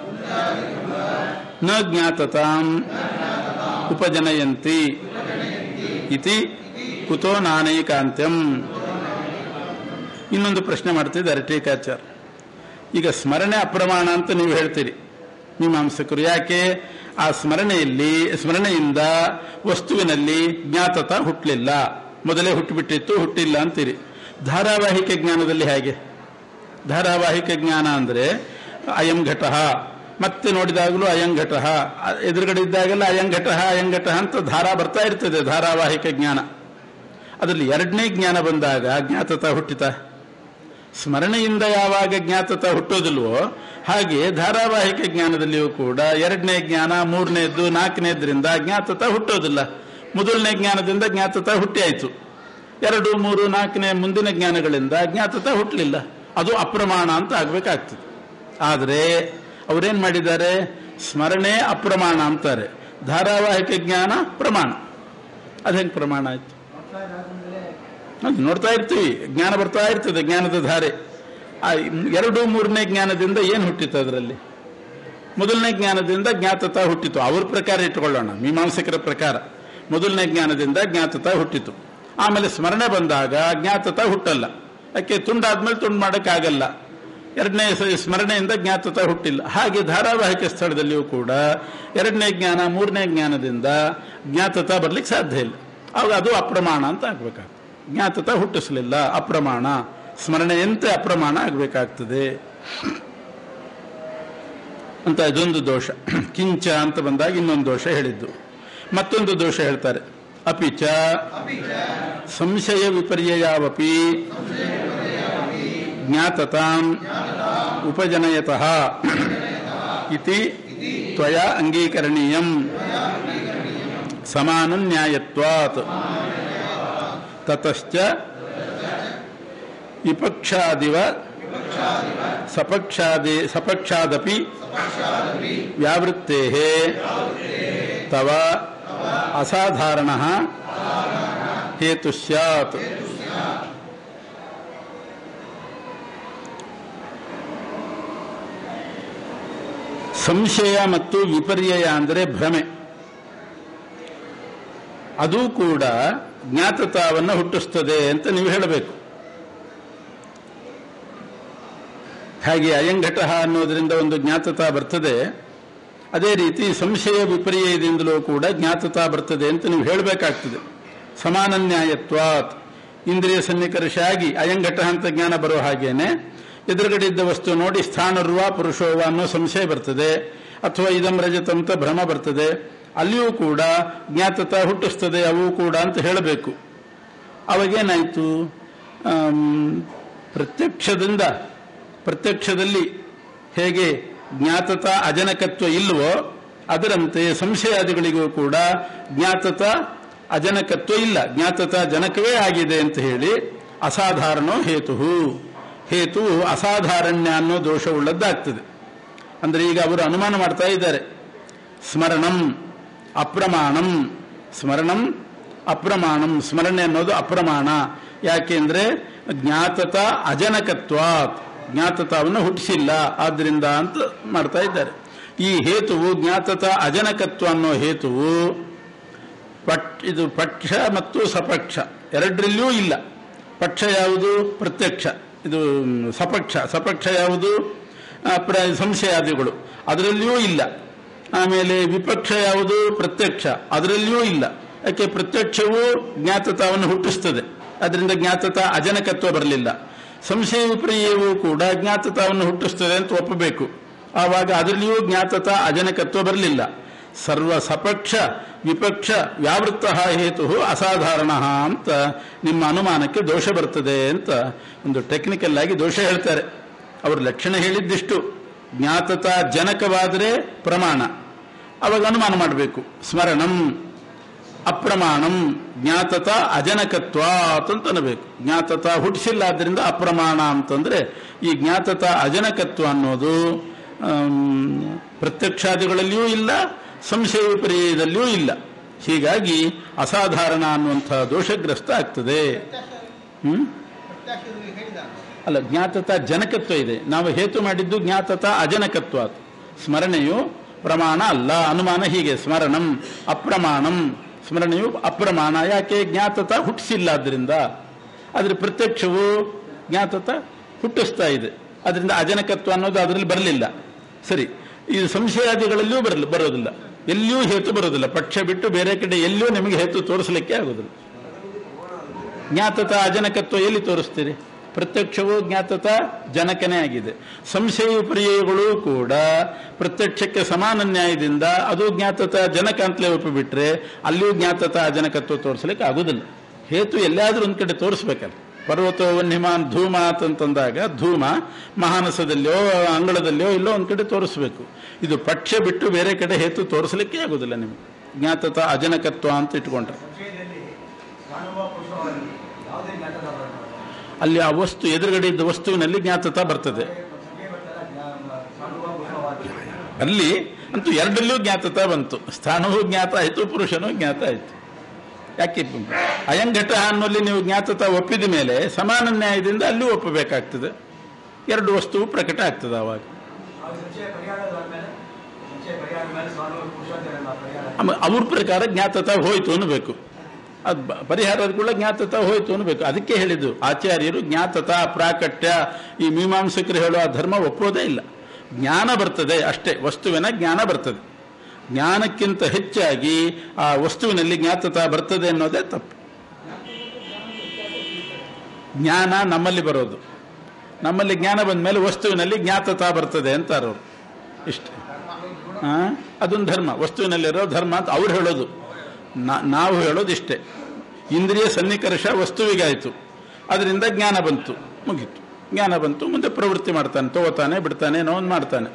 ನ ಜ್ಞಾತತಾಂ ಉಪಜನಯಂತಿ ಇತಿ ಕುತೋ ನಾನೈಕಾಂತ್ಯಂ ಇನ್ನೊಂದು ಪ್ರಶ್ನೆ ಮಾಡ್ತಿದ್ದಾರೆ ಟೀಕಾಚಾರ್ಯ ಈಗ ಸ್ಮರಣೆ ಅಪ್ರಮಾಣ ಅಂತ ನೀವು ಹೇಳ್ತೀರಿ ಮೀಮಾಂಸಕರು ಯಾಕೆ ಆ ಸ್ಮರಣೆಯಲ್ಲಿ ಸ್ಮರಣೆಯಿಂದ ವಸ್ತುವಿನಲ್ಲಿ ಜ್ಞಾತತ ಹುಟ್ಟಲಿಲ್ಲ ಮೊದಲೇ ಹುಟ್ಟುಬಿಟ್ಟಿತ್ತು ಹುಟ್ಟಿಲ್ಲ ಅಂತೀರಿ ಧಾರಾವಾಹಿಕ ಜ್ಞಾನದಲ್ಲಿ ಹೇಗೆ ಧಾರಾವಾಹಿಕ ಜ್ಞಾನ ಅಂದರೆ ಅಯಂ ಘಟ ಮತ್ತೆ ನೋಡಿದಾಗಲೂ ಅಯಂ ಘಟ ಎದುರುಗಡೆ ಇದ್ದಾಗೆಲ್ಲ ಅಯಂ ಘಟ ಅಯಂ ಘಟ ಅಂತ ಧಾರಾ ಬರ್ತಾ ಇರ್ತದೆ ಧಾರಾವಾಹಿಕ ಜ್ಞಾನ ಅದರಲ್ಲಿ ಎರಡನೇ ಜ್ಞಾನ ಬಂದಾಗ ಜ್ಞಾತತ ಹುಟ್ಟಿತ ಸ್ಮರಣೆಯಿಂದ ಯಾವಾಗ ಜ್ಞಾತತ ಹುಟ್ಟೋದಿಲ್ವೋ ಹಾಗೆ ಧಾರಾವಾಹಿಕ ಜ್ಞಾನದಲ್ಲಿಯೂ ಕೂಡ ಎರಡನೇ ಜ್ಞಾನ ಮೂರನೇದ್ದು ನಾಲ್ಕನೇದ್ರಿಂದ ಜ್ಞಾತತ ಹುಟ್ಟೋದಿಲ್ಲ ಮೊದಲನೇ ಜ್ಞಾನದಿಂದ ಜ್ಞಾತತ ಹುಟ್ಟಿ ಆಯಿತು ಎರಡು ಮೂರು ನಾಲ್ಕನೇ ಮುಂದಿನ ಜ್ಞಾನಗಳಿಂದ ಜ್ಞಾತತ ಹುಟ್ಟಲಿಲ್ಲ ಅದು ಅಪ್ರಮಾಣ ಅಂತ ಆಗ್ಬೇಕಾಗ್ತದೆ ಆದರೆ ಅವರೇನ್ ಮಾಡಿದ್ದಾರೆ ಸ್ಮರಣೆ ಅಪ್ರಮಾಣ ಅಂತಾರೆ ಧಾರಾವಾಹಿಕ ಜ್ಞಾನ ಪ್ರಮಾಣ ಅದು ಹೆಂಗೆ ಪ್ರಮಾಣ ಆಯ್ತು ಅದು ನೋಡ್ತಾ ಇರ್ತೀವಿ ಜ್ಞಾನ ಬರ್ತಾ ಇರ್ತದೆ ಜ್ಞಾನದ ಧಾರೆ ಆ ಎರಡು ಮೂರನೇ ಜ್ಞಾನದಿಂದ ಏನು ಹುಟ್ಟಿತು ಅದರಲ್ಲಿ ಮೊದಲನೇ ಜ್ಞಾನದಿಂದ ಜ್ಞಾತತ ಹುಟ್ಟಿತು ಅವ್ರ ಪ್ರಕಾರ ಇಟ್ಕೊಳ್ಳೋಣ ಮೀಮಾಂಸಕರ ಪ್ರಕಾರ ಮೊದಲನೇ ಜ್ಞಾನದಿಂದ ಜ್ಞಾತತ ಹುಟ್ಟಿತು ಆಮೇಲೆ ಸ್ಮರಣೆ ಬಂದಾಗ ಜ್ಞಾತತ ಹುಟ್ಟಲ್ಲ ಯಾಕೆ ತುಂಡಾದ್ಮೇಲೆ ತುಂಡು ಮಾಡೋಕ್ಕಾಗಲ್ಲ ಎರಡನೇ ಸ- ಸ್ಮರಣೆಯಿಂದ ಜ್ಞಾತತ ಹುಟ್ಟಿಲ್ಲ ಹಾಗೆ ಧಾರಾವಾಹಿಕ ಸ್ಥಳದಲ್ಲಿಯೂ ಕೂಡ ಎರಡನೇ ಜ್ಞಾನ ಮೂರನೇ ಜ್ಞಾನದಿಂದ ಜ್ಞಾತತ ಬರ್ಲಿಕ್ಕೆ ಸಾಧ್ಯ ಇಲ್ಲ ಆಗ ಅದು ಅಪ್ರಮಾಣ ಅಂತ ಆಗ್ಬೇಕಾಗ್ತದೆ ಜ್ಞಾತತ ಹುಟ್ಟಿಸಲಿಲ್ಲ ಅಪ್ರಮಾಣ ಸ್ಮರಣೆಯಂತೆ ಅಪ್ರಮಾಣ ಆಗಬೇಕಾಗ್ತದೆ ಅಂತ ಇದೊಂದು ದೋಷ ಕಿಂಚ ಅಂತ ಬಂದಾಗ ಇನ್ನೊಂದು ದೋಷ ಹೇಳಿದ್ದು ಮತ್ತೊಂದು ದೋಷ ಹೇಳ್ತಾರೆ ಅಪಿಚ ಸಂಶಯ ವಿಪರ್ಯಯಾವಪಿ ಜ್ಞಾತತಾಂ ಉಪಜನಯತಃ ಇತಿ ತ್ವಯಾ ಅಂಗೀಕರಣೀಯಂ ಸಮಾನ ನ್ಯಾಯತ್ವಾತ್ ತತಶ್ಚ ವಿಪಕ್ಷಾದಿವ ಸಪಕ್ಷಾದಿ ಸಪಕ್ಷಾದಪಿ ವ್ಯಾವೃತ್ತೇ ತವ ಅಸಾಧಾರಣ ಹೇತು ಸ್ಯಾತ್ ಸಂಶಯ ಮತ್ತು ವಿಪರ್ಯಯ ಅಂದರೆ ಭ್ರಮೆ ಅದು ಕೂಡ ಜ್ಞಾತತಾವನ್ನು ಹುಟ್ಟಿಸ್ತದೆ ಅಂತ ನೀವು ಹೇಳಬೇಕು ಹಾಗೆ ಅಯಂಘಟ ಅನ್ನೋದರಿಂದ ಒಂದು ಜ್ಞಾತತಾ ಬರ್ತದೆ ಅದೇ ರೀತಿ ಸಂಶಯ ವಿಪರ್ಯಯದಿಂದಲೂ ಕೂಡ ಜ್ಞಾತತಾ ಬರ್ತದೆ ಅಂತ ನೀವು ಹೇಳಬೇಕಾಗ್ತದೆ ಸಮಾನ ನ್ಯಾಯತ್ವಾತ್ ಇಂದ್ರಿಯ ಸನ್ನಿಕರ್ಷ ಆಗಿ ಅಯಂಘಟ ಅಂತ ಜ್ಞಾನ ಬರೋ ಹಾಗೇನೆ ಎದುರುಗಡೆ ಇದ್ದ ವಸ್ತು ನೋಡಿ ಸ್ಥಾನರ್ವ ಪುರುಷೋವ ಅನ್ನೋ ಸಂಶಯ ಬರ್ತದೆ ಅಥವಾ ಇದಂ ರಜತಂತ ಭ್ರಮ ಬರ್ತದೆ ಅಲ್ಲಿಯೂ ಕೂಡ ಜ್ಞಾತತಾ ಹುಟ್ಟಿಸ್ತದೆ ಅವು ಕೂಡ ಅಂತ ಹೇಳಬೇಕು ಅವಾಗೇನಾಯಿತು ಆಮ್, ಪ್ರತ್ಯಕ್ಷದಿಂದ ಪ್ರತ್ಯಕ್ಷದಲ್ಲಿ ಹೇಗೆ ಜ್ಞಾತತ ಅಜನಕತ್ವ ಇಲ್ವೋ ಅದರಂತೆ ಸಂಶಯಾದಿಗಳಿಗೂ ಕೂಡ ಜ್ಞಾತತ ಅಜನಕತ್ವ ಇಲ್ಲ ಜ್ಞಾತತ ಜನಕವೇ ಆಗಿದೆ ಅಂತ ಹೇಳಿ ಅಸಾಧಾರಣೋ ಹೇತು ಹೇತು ಅಸಾಧಾರಣ್ಯ ಅನ್ನೋ ದೋಷವುಳ್ಳದ್ದಾಗ್ತದೆ ಅಂದ್ರೆ ಈಗ ಅವರು ಅನುಮಾನ ಮಾಡ್ತಾ ಇದ್ದಾರೆ ಸ್ಮರಣಂ ಅಪ್ರಮಾಣಂ ಸ್ಮರಣಂ ಅಪ್ರಮಾಣಂ ಸ್ಮರಣೆ ಅನ್ನೋದು ಅಪ್ರಮಾಣ ಯಾಕೆಂದ್ರೆ ಜ್ಞಾತತ ಅಜನಕತ್ವಾತ್ ಜ್ಞಾತತವನ್ನು ಹುಟ್ಟಿಸಿಲ್ಲ ಆದ್ರಿಂದ ಅಂತ ಮಾಡ್ತಾ ಇದ್ದಾರೆ ಈ ಹೇತುವು ಜ್ಞಾತತ ಅಜನಕತ್ವ ಅನ್ನೋ ಹೇತುವು ಪಟ್ ಇದು ಪಕ್ಷ ಮತ್ತು ಸಪಕ್ಷ ಎರಡರಲ್ಲಿಯೂ ಇಲ್ಲ ಪಕ್ಷ ಯಾವುದು ಪ್ರತ್ಯಕ್ಷ ಇದು ಮ್, ಸಪಕ್ಷ ಸಪಕ್ಷ ಯಾವುದು ಆ, ಪ್ರ- ಸಂಶಯಾದಿಗಳು ಅದರಲ್ಲಿಯೂ ಇಲ್ಲ ಆಮೇಲೆ ವಿಪಕ್ಷ ಯಾವುದು ಪ್ರತ್ಯಕ್ಷ ಅದರಲ್ಲಿಯೂ ಇಲ್ಲ ಯಾಕೆ ಪ್ರತ್ಯಕ್ಷವು ಜ್ಞಾತತಾವನ್ನು ಹುಟ್ಟಿಸ್ತದೆ ಅದರಿಂದ ಜ್ಞಾತತ ಅಜನಕತ್ವ ಬರಲಿಲ್ಲ ಸಂಶಯ ವಿಪರ್ಯವು ಕೂಡ ಜ್ಞಾತತಾವನ್ನು ಹುಟ್ಟಿಸ್ತದೆ ಅಂತ ಒಪ್ಪಬೇಕು ಆವಾಗ ಅದರಲ್ಲಿಯೂ ಜ್ಞಾತತ ಅಜನಕತ್ವ ಬರಲಿಲ್ಲ ಸರ್ವ ಸಪಕ್ಷ ವಿಪಕ್ಷ ವ್ಯಾವೃತ್ತ ಹೇತು ಅಸಾಧಾರಣ ಅಂತ ನಿಮ್ಮ ಅನುಮಾನಕ್ಕೆ ದೋಷ ಬರ್ತದೆ ಅಂತ ಒಂದು ಟೆಕ್ನಿಕಲ್ ಆಗಿ ದೋಷ ಹೇಳ್ತಾರೆ ಅವರು ಲಕ್ಷಣ ಹೇಳಿದ್ದಿಷ್ಟು ಜ್ಞಾತತ ಜನಕವಾದರೆ ಪ್ರಮಾಣ ಅವಾಗ ಅನುಮಾನ ಮಾಡಬೇಕು ಸ್ಮರಣಂ ಅಪ್ರಮಾಣಂ ಜ್ಞಾತತ ಅಜನಕತ್ವ ಅಂತ ಅನ್ನಬೇಕು ಜ್ಞಾತತ ಹುಟ್ಟಿಸಿಲ್ಲ ಆದ್ದರಿಂದ ಅಪ್ರಮಾಣ ಅಂತಂದ್ರೆ ಈ ಜ್ಞಾತತ ಅಜನಕತ್ವ ಅನ್ನೋದು ಆಮ್, ಪ್ರತ್ಯಕ್ಷಾದಿಗಳಲ್ಲಿಯೂ ಇಲ್ಲ ಸಂಶಯ ವಿಪರ್ಯದಲ್ಲಿಯೂ ಇಲ್ಲ ಹೀಗಾಗಿ ಅಸಾಧಾರಣ ಅನ್ನುವಂಥ ದೋಷಗ್ರಸ್ತ ಆಗ್ತದೆ ಹ್ಮ್ ಪ್ರತ್ಯಕ್ಷರು ಹೇಳಿದ ಅಲ್ಲ ಜ್ಞಾತತ ಜನಕತ್ವ ಇದೆ ನಾವು ಹೇತು ಮಾಡಿದ್ದು ಜ್ಞಾತತ ಅಜನಕತ್ವ ಅದು. ಸ್ಮರಣೆಯು ಪ್ರಮಾಣ ಅಲ್ಲ ಅನುಮಾನ ಹೀಗೆ ಸ್ಮರಣಂ ಅಪ್ರಮಾಣಂ ಸ್ಮರಣೆಯು ಅಪ್ರಮಾಣ ಯಾಕೆ ಜ್ಞಾತತ ಹುಟ್ಟಿಸಿಲ್ಲ ಅದರಿಂದ ಅದ್ರ ಪ್ರತ್ಯಕ್ಷವು ಜ್ಞಾತತ ಹುಟ್ಟಿಸ್ತಾ ಇದೆ ಅದರಿಂದ ಅಜನಕತ್ವ ಅನ್ನೋದು ಅದರಲ್ಲಿ ಬರಲಿಲ್ಲ ಸರಿ ಈ ಸಂಶಯಾದಿಗಳಲ್ಲಿಯೂ ಬರಲ್ಲ ಬರೋದಿಲ್ಲ ಎಲ್ಲಿಯೂ ಹೇತು ಬರೋದಿಲ್ಲ ಪಕ್ಷ ಬಿಟ್ಟು ಬೇರೆ ಕಡೆ ಎಲ್ಲಿಯೂ ನಿಮಗೆ ಹೇತು ತೋರಿಸಲಿಕ್ಕೆ ಆಗೋದಿಲ್ಲ ಜ್ಞಾತತ ಅಜನಕತ್ವ ಎಲ್ಲಿ ತೋರಿಸ್ತೀರಿ ಪ್ರತ್ಯಕ್ಷವು ಜ್ಞಾತತ ಜನಕನೇ ಆಗಿದೆ ಸಂಶಯ ವಿಪರ್ಯಯಗಳು ಕೂಡ ಪ್ರತ್ಯಕ್ಷಕ್ಕೆ ಸಮಾನ ನ್ಯಾಯದಿಂದ ಅದು ಜ್ಞಾತತ ಜನಕ ಅಂತಲೇ ಒಪ್ಪಿಬಿಟ್ರೆ ಅಲ್ಲಿಯೂ ಜ್ಞಾತತ ಅಜನಕತ್ವ ತೋರಿಸಲಿಕ್ಕೆ ಆಗುದಿಲ್ಲ ಹೇತು ಎಲ್ಲಾದ್ರೂ ಒಂದ್ ಕಡೆ ತೋರಿಸ್ಬೇಕಲ್ಲ ಪರ್ವತ ವನ್ಯಮಾನ್ ಧೂಮ ಅಂತಂದಾಗ ಧೂಮ ಮಹಾನಸದಲ್ಲಿಯೋ ಅಂಗಳದಲ್ಲಿಯೋ ಇಲ್ಲೋ ಒಂದ್ ಕಡೆ ತೋರಿಸ್ಬೇಕು ಇದು ಪಕ್ಷ ಬಿಟ್ಟು ಬೇರೆ ಕಡೆ ಹೇತು ತೋರಿಸಲಿಕ್ಕೆ ಆಗುದಿಲ್ಲ ನಿಮಗೆ ಜ್ಞಾತತ ಅಜನಕತ್ವ ಅಂತ ಇಟ್ಕೊಂಡ್ರೆ ವಿಷಯದಲ್ಲಿ ಕಾಣುವ ಪುರುಷವಾಗಿ ಯಾವುದೇ ಜ್ಞಾತಕ ಬರಲ್ಲ ಅಲ್ಲಿ ಆ ವಸ್ತು ಎದುರುಗಡೆ ಇದ್ದ ವಸ್ತುವಿನಲ್ಲಿ ಜ್ಞಾತತ ಬರ್ತದೆ ಸಂಖ್ಯೆ ಬರ್ತಾರ ಕಾಣುವ ಪುರುಷವಾಗಿ ಅಲ್ಲಿ ಅಂತೂ ಎರಡಲ್ಲೂ ಜ್ಞಾತತ ಬಂತು ಸ್ಥಾನವೂ ಜ್ಞಾತ ಆಯಿತು ಪುರುಷನೂ ಜ್ಞಾತ ಆಯಿತು ಯಾಕೆ ಅಯಂಘಟ ಅನ್ನೋಲ್ಲಿ ನೀವು ಜ್ಞಾತತ ಒಪ್ಪಿದ ಮೇಲೆ ಸಮಾನ ನ್ಯಾಯದಿಂದ ಅಲ್ಲೂ ಒಪ್ಪಬೇಕಾಗ್ತದೆ ಎರಡು ವಸ್ತುವು ಪ್ರಕಟ ಆಗ್ತದೆ ಅವಾಗ ಆ ಸಂಶಯ ಪರಿಹಾರದ ಮೇಲೆ ಸಂಶಯ ಪರಿಹಾರದ ಮೇಲೆ ಕಾಣುವ ಪುರುಷ ಅಂತಾರಲ್ಲ, ಆ ಪರಿಹಾರ ಆಮೇಲೆ ಅವ್ರ ಪ್ರಕಾರ ಜ್ಞಾತತ ಹೋಯ್ತು ಅನ್ನಬೇಕು ಅದು ಬ- ಪರಿಹಾರದ ಕೂಡ ಜ್ಞಾತತ ಹೋಯ್ತು ಅನ್ನಬೇಕು ಅದಕ್ಕೆ ಹೇಳಿದ್ದು ಆಚಾರ್ಯರು ಜ್ಞಾತತ ಪ್ರಾಕಟ್ಯ ಈ ಮೀಮಾಂಸಕರು ಹೇಳುವ ಧರ್ಮ ಒಪ್ಪೋದೇ ಇಲ್ಲ ಜ್ಞಾನ ಬರ್ತದೆ ಅಷ್ಟೇ ವಸ್ತುವಿನ ಜ್ಞಾನ ಬರ್ತದೆ ಜ್ಞಾನಕ್ಕಿಂತ ಹೆಚ್ಚಾಗಿ ಆ ವಸ್ತುವಿನಲ್ಲಿ ಜ್ಞಾತತ ಬರ್ತದೆ ಅನ್ನೋದೇ ತಪ್ಪು ಜ್ಞಾನ ನಮ್ಮಲ್ಲಿ ಬರೋದು ನಮ್ಮಲ್ಲಿ ಜ್ಞಾನ ಬಂದ ಮೇಲೆ ವಸ್ತುವಿನಲ್ಲಿ ಜ್ಞಾತತ ಬರ್ತದೆ ಅಂತಾರವರು ಇಷ್ಟೇ ಆ? ಅದೊಂದು ಧರ್ಮ ವಸ್ತುವಿನಲ್ಲಿರೋ ಧರ್ಮ ಅಂತ ಅವ್ರು ಹೇಳೋದು ನಾ- ನಾವು ಹೇಳೋದು ಇಷ್ಟೇ ಇಂದ್ರಿಯ ಸನ್ನಿಕರ್ಷ ವಸ್ತುವಿಗಾಯಿತು ಅದರಿಂದ ಜ್ಞಾನ ಬಂತು ಮುಗೀತು ಜ್ಞಾನ ಬಂತು ಮುಂದೆ ಪ್ರವೃತ್ತಿ ಮಾಡ್ತಾನೆ ತಗೋತಾನೆ ಬಿಡ್ತಾನೆ ಏನೋ ಒಂದು ಮಾಡ್ತಾನೆ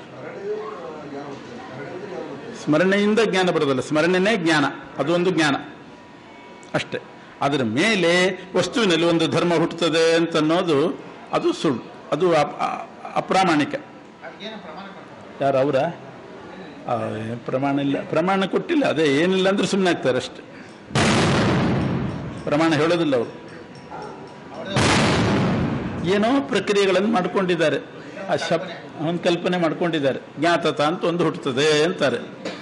ಸ್ಮರಣೆಯಿಂದ ಜ್ಞಾನ ಬರೋದಲ್ಲ ಸ್ಮರಣೆನೇ ಜ್ಞಾನ ಅದು ಒಂದು ಜ್ಞಾನ ಅಷ್ಟೇ ಅದರ ಮೇಲೆ ವಸ್ತುವಿನಲ್ಲಿ ಒಂದು ಧರ್ಮ ಹುಟ್ಟುತ್ತದೆ ಅಂತ ಅನ್ನೋದು ಅದು ಸುಳ್ಳು ಅದು ಅಪ್- ಅ- ಅಪ್ರಾಮಾಣಿಕ ಅದಕ್ಕೇನು ಪ್ರಮಾಣ ಕೊಡ್ತಾರೆ ಯಾರು ಅವರ ಪ್ರಮಾಣ ಇಲ್ಲ ಪ್ರಮಾಣ ಕೊಟ್ಟಿಲ್ಲ ಅದೇ ಏನಿಲ್ಲ ಅಂದ್ರೆ ಸುಮ್ಮನೆ ಆಗ್ತಾರೆ ಅಷ್ಟೇ ಪ್ರಮಾಣ ಹೇಳೋದಿಲ್ಲ ಅವರು ಏನೋ ಪ್ರಕ್ರಿಯೆಗಳನ್ನು ಮಾಡ್ಕೊಂಡಿದ್ದಾರೆ ಆ ಶಬ್ ಒಂದು ಕಲ್ಪನೆ ಮಾಡ್ಕೊಂಡಿದ್ದಾರೆ ಜ್ಞಾತತ ಅಂತ ಒಂದು ಹುಟ್ಟುತ್ತದೆ ಅಂತಾರೆ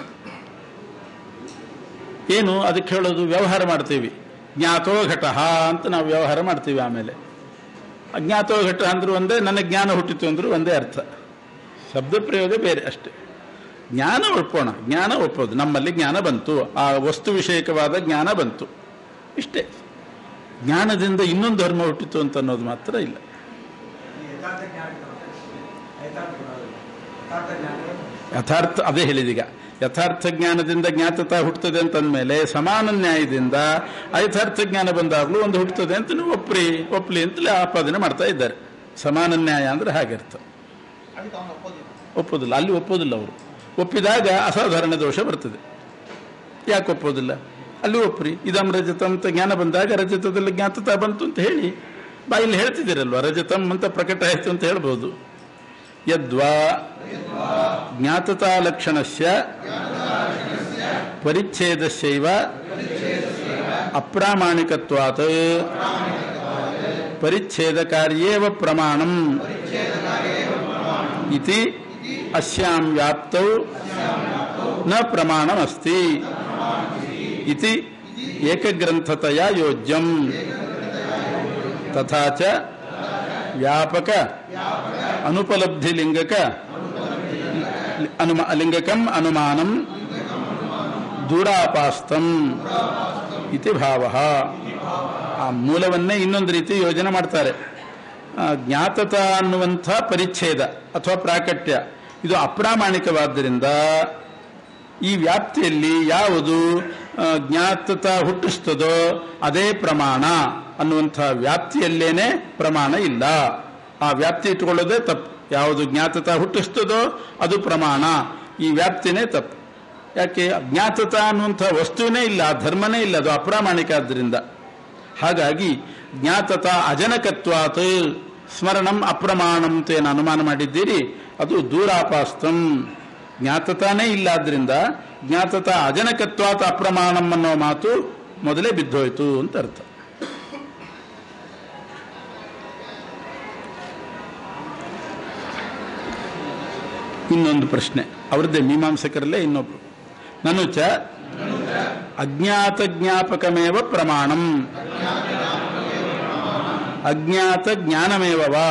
ಏನು ಅದಕ್ಕೆ ಹೇಳೋದು ವ್ಯವಹಾರ ಮಾಡ್ತೀವಿ ಜ್ಞಾತೋ ಘಟ ಅಂತ ನಾವು ವ್ಯವಹಾರ ಮಾಡ್ತೀವಿ ಆಮೇಲೆ ಅಜ್ಞಾತೋ ಘಟ ಅಂದ್ರೂ ಒಂದೇ ನನಗೆ ಜ್ಞಾನ ಹುಟ್ಟಿತು ಅಂದ್ರೂ ಒಂದೇ ಅರ್ಥ ಶಬ್ದ ಪ್ರಯೋಗ ಬೇರೆ ಅಷ್ಟೇ ಜ್ಞಾನ ಒಪ್ಪೋಣ ಜ್ಞಾನ ಒಪ್ಪೋದು ನಮ್ಮಲ್ಲಿ ಜ್ಞಾನ ಬಂತು ಆ ವಸ್ತು ವಿಷಯಕವಾದ ಜ್ಞಾನ ಬಂತು ಇಷ್ಟೇ ಜ್ಞಾನದಿಂದ ಇನ್ನೊಂದು ಧರ್ಮ ಹುಟ್ಟಿತು ಅಂತ ಅನ್ನೋದು ಮಾತ್ರ ಇಲ್ಲ ಈ ಯಥಾರ್ಥ ಜ್ಞಾನ ಯಥಾರ್ಥ ಗುಣ. ಯಥಾರ್ಥ ಜ್ಞಾನ ಯಥಾರ್ಥ ಅದೇ ಹೇಳಿದೀಗ ಯಥಾರ್ಥ ಜ್ಞಾನದಿಂದ ಜ್ಞಾತತ ಹುಟ್ಟುತ್ತದೆ ಅಂತಂದ್ಮೇಲೆ ಸಮಾನ ನ್ಯಾಯದಿಂದ ಅಯಥಾರ್ಥ ಜ್ಞಾನ ಬಂದಾಗಲೂ ಒಂದು ಹುಟ್ಟುತ್ತದೆ ಅಂತ ನೀವು ಒಪ್ಪ್ರಿ ಒಪ್ಲಿ ಅಂತಲೇ ಆಪಾದನೆ ಮಾಡ್ತಾ ಇದ್ದಾರೆ ಸಮಾನ ನ್ಯಾಯ ಅಂದ್ರೆ ಹಾಗೆ ಅರ್ಥ ಅದಕ್ಕೆ ಅವನು ಒಪ್ಪೋದಿಲ್ಲ ಒಪ್ಪೋದಿಲ್ಲ ಅಲ್ಲಿ ಒಪ್ಪೋದಿಲ್ಲ ಅವರು ಒಪ್ಪಿದಾಗ ಅಸಾಧಾರಣ ದೋಷ ಬರ್ತದೆ ಯಾಕೆ ಒಪ್ಪೋದಿಲ್ಲ ಅಲ್ಲಿ ಒಪ್ಪ್ರಿ ಇದಂ ರಜತಂ ಅಂತ ಜ್ಞಾನ ಬಂದಾಗ ರಜತದಲ್ಲಿ ಜ್ಞಾತತ ಬಂತು ಅಂತ ಹೇಳಿ ಬಾಯಲ್ಲಿ ಹೇಳ್ತಿದ್ದೀರಲ್ವ ರಜತಂ ಅಂತ ಪ್ರಕಟ ಆಯಿತು ಅಂತ ಹೇಳ್ಬೋದು ಯದ್ವಾ ಜ್ಞಾತತಾ ಲಕ್ಷಣಸ್ಯ ಪರಿಚ್ಛೇದಸ್ಯೈವ ಅಪ್ರಾಮಾಣಿಕತ್ವಾತ್ ಪರಿಚ್ಛೇದ ಕಾರ್ಯೇವ ಪ್ರಮಾಣಂ ಇತಿ ಅಸ್ಯಾಂ ವ್ಯಾಪ್ತೌ ನ ಪ್ರಮಾಣಮಸ್ತಿ ಇತಿ ಏಕಗ್ರಂಥತೆಯ ಯೋಜ್ಯಂ ತಥಾ ಚ ವ್ಯಾಪಕ ಅನುಪಲಬ್ಧಿಲಿಂಗಕ ಅನುಮ ಲಿಂಗಕಂ ಅನುಮಾನಂ ದೂರಾಪಾಸ್ತಂ ಇತಿ ಭಾವ ಆ ಮೂಲವನ್ನೇ ಇನ್ನೊಂದು ರೀತಿ ಯೋಜನೆ ಮಾಡ್ತಾರೆ ಆ, ಜ್ಞಾತತ ಅನ್ನುವಂಥ ಪರಿಚ್ಛೇದ ಅಥವಾ ಪ್ರಾಕಟ್ಯ ಇದು ಅಪ್ರಾಮಾಣಿಕವಾದ್ದರಿಂದ ಈ ವ್ಯಾಪ್ತಿಯಲ್ಲಿ ಯಾವುದು ಆ, ಜ್ಞಾತತ ಹುಟ್ಟಿಸ್ತದೋ ಅದೇ ಪ್ರಮಾಣ ಅನ್ನುವಂಥ ವ್ಯಾಪ್ತಿಯಲ್ಲೇನೆ ಪ್ರಮಾಣ ಇಲ್ಲ ಆ ವ್ಯಾಪ್ತಿ ಇಟ್ಟುಕೊಳ್ಳೋದೇ ತಪ್ಪು ಯಾವುದು ಜ್ಞಾತತ ಹುಟ್ಟಿಸ್ತದೋ ಅದು ಪ್ರಮಾಣ ಈ ವ್ಯಾಪ್ತಿನೇ ತಪ್ಪು ಯಾಕೆ ಜ್ಞಾತತ ಅನ್ನುವಂಥ ವಸ್ತುವಿನೇ ಇಲ್ಲ ಆ ಧರ್ಮನೇ ಇಲ್ಲ ಅದು ಅಪ್ರಾಮಾಣಿಕ ಆದ್ದರಿಂದ ಹಾಗಾಗಿ ಜ್ಞಾತತ ಅಜನಕತ್ವಾತ್ ಸ್ಮರಣಂ ಅಪ್ರಮಾಣಂ ಅಂತ ಏನು ಅನುಮಾನ ಮಾಡಿದ್ದೀರಿ ಅದು ದೂರಾಪಾಸ್ತಂ ಜ್ಞಾತತಾನೇ ಇಲ್ಲ ಆದ್ರಿಂದ ಜ್ಞಾತತ ಅಜನಕತ್ವಾತ್ ಅಪ್ರಮಾಣಂ ಅನ್ನೋ ಮಾತು ಮೊದಲೇ ಬಿದ್ದೋಯ್ತು ಅಂತ ಅರ್ಥ ಇನ್ನೊಂದು ಪ್ರಶ್ನೆ ಅವರದ್ದೇ ಮೀಮಾಂಸಕರಲ್ಲೇ ಇನ್ನೊಬ್ರು ನನು ಚ ಅಜ್ಞಾತ ಜ್ಞಾಪಕಮೇವ ಪ್ರಮಾಣಂ ಅಜ್ಞಾತ ಜ್ಞಾನಮೇವ ವಾ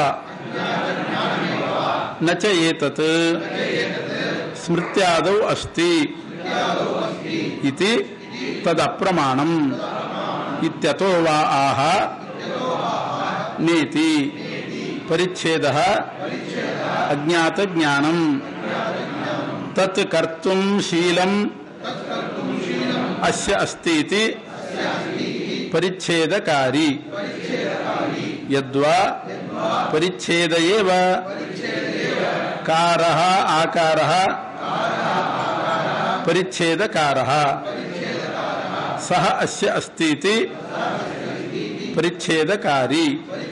ನ ಚ ಏತತ್ ಸ್ಮೃತ್ಯಾದೌ ಅಸ್ತಿ ಇತಿ ತದಪ್ರಮಾಣಂ ಇತ್ಯತೋ ವಾ ಆಹ ನೇತಿ ಪರಿಚ್ಛೇದ ಅಜ್ಞಾತ ಜ್ಞಾನಂ ತತ್ ಕರ್ತುಂ ಶೀಲಂ ಅಸ್ಯ ಅಸ್ತಿ ಇತಿ ಪರಿಚ್ಛೇದಕಾರಿ ಯದ್ವಾ ಪರಿಚ್ಛೇದ ಏವ ಕಾರ ಆಕಾರ ಪರಿಚ್ಛೇದಕಾರ ಸಹ ಅಸ್ಯ ಅಸ್ತಿ ಇತಿ ಪರಿಚ್ಛೇದಕಾರಿ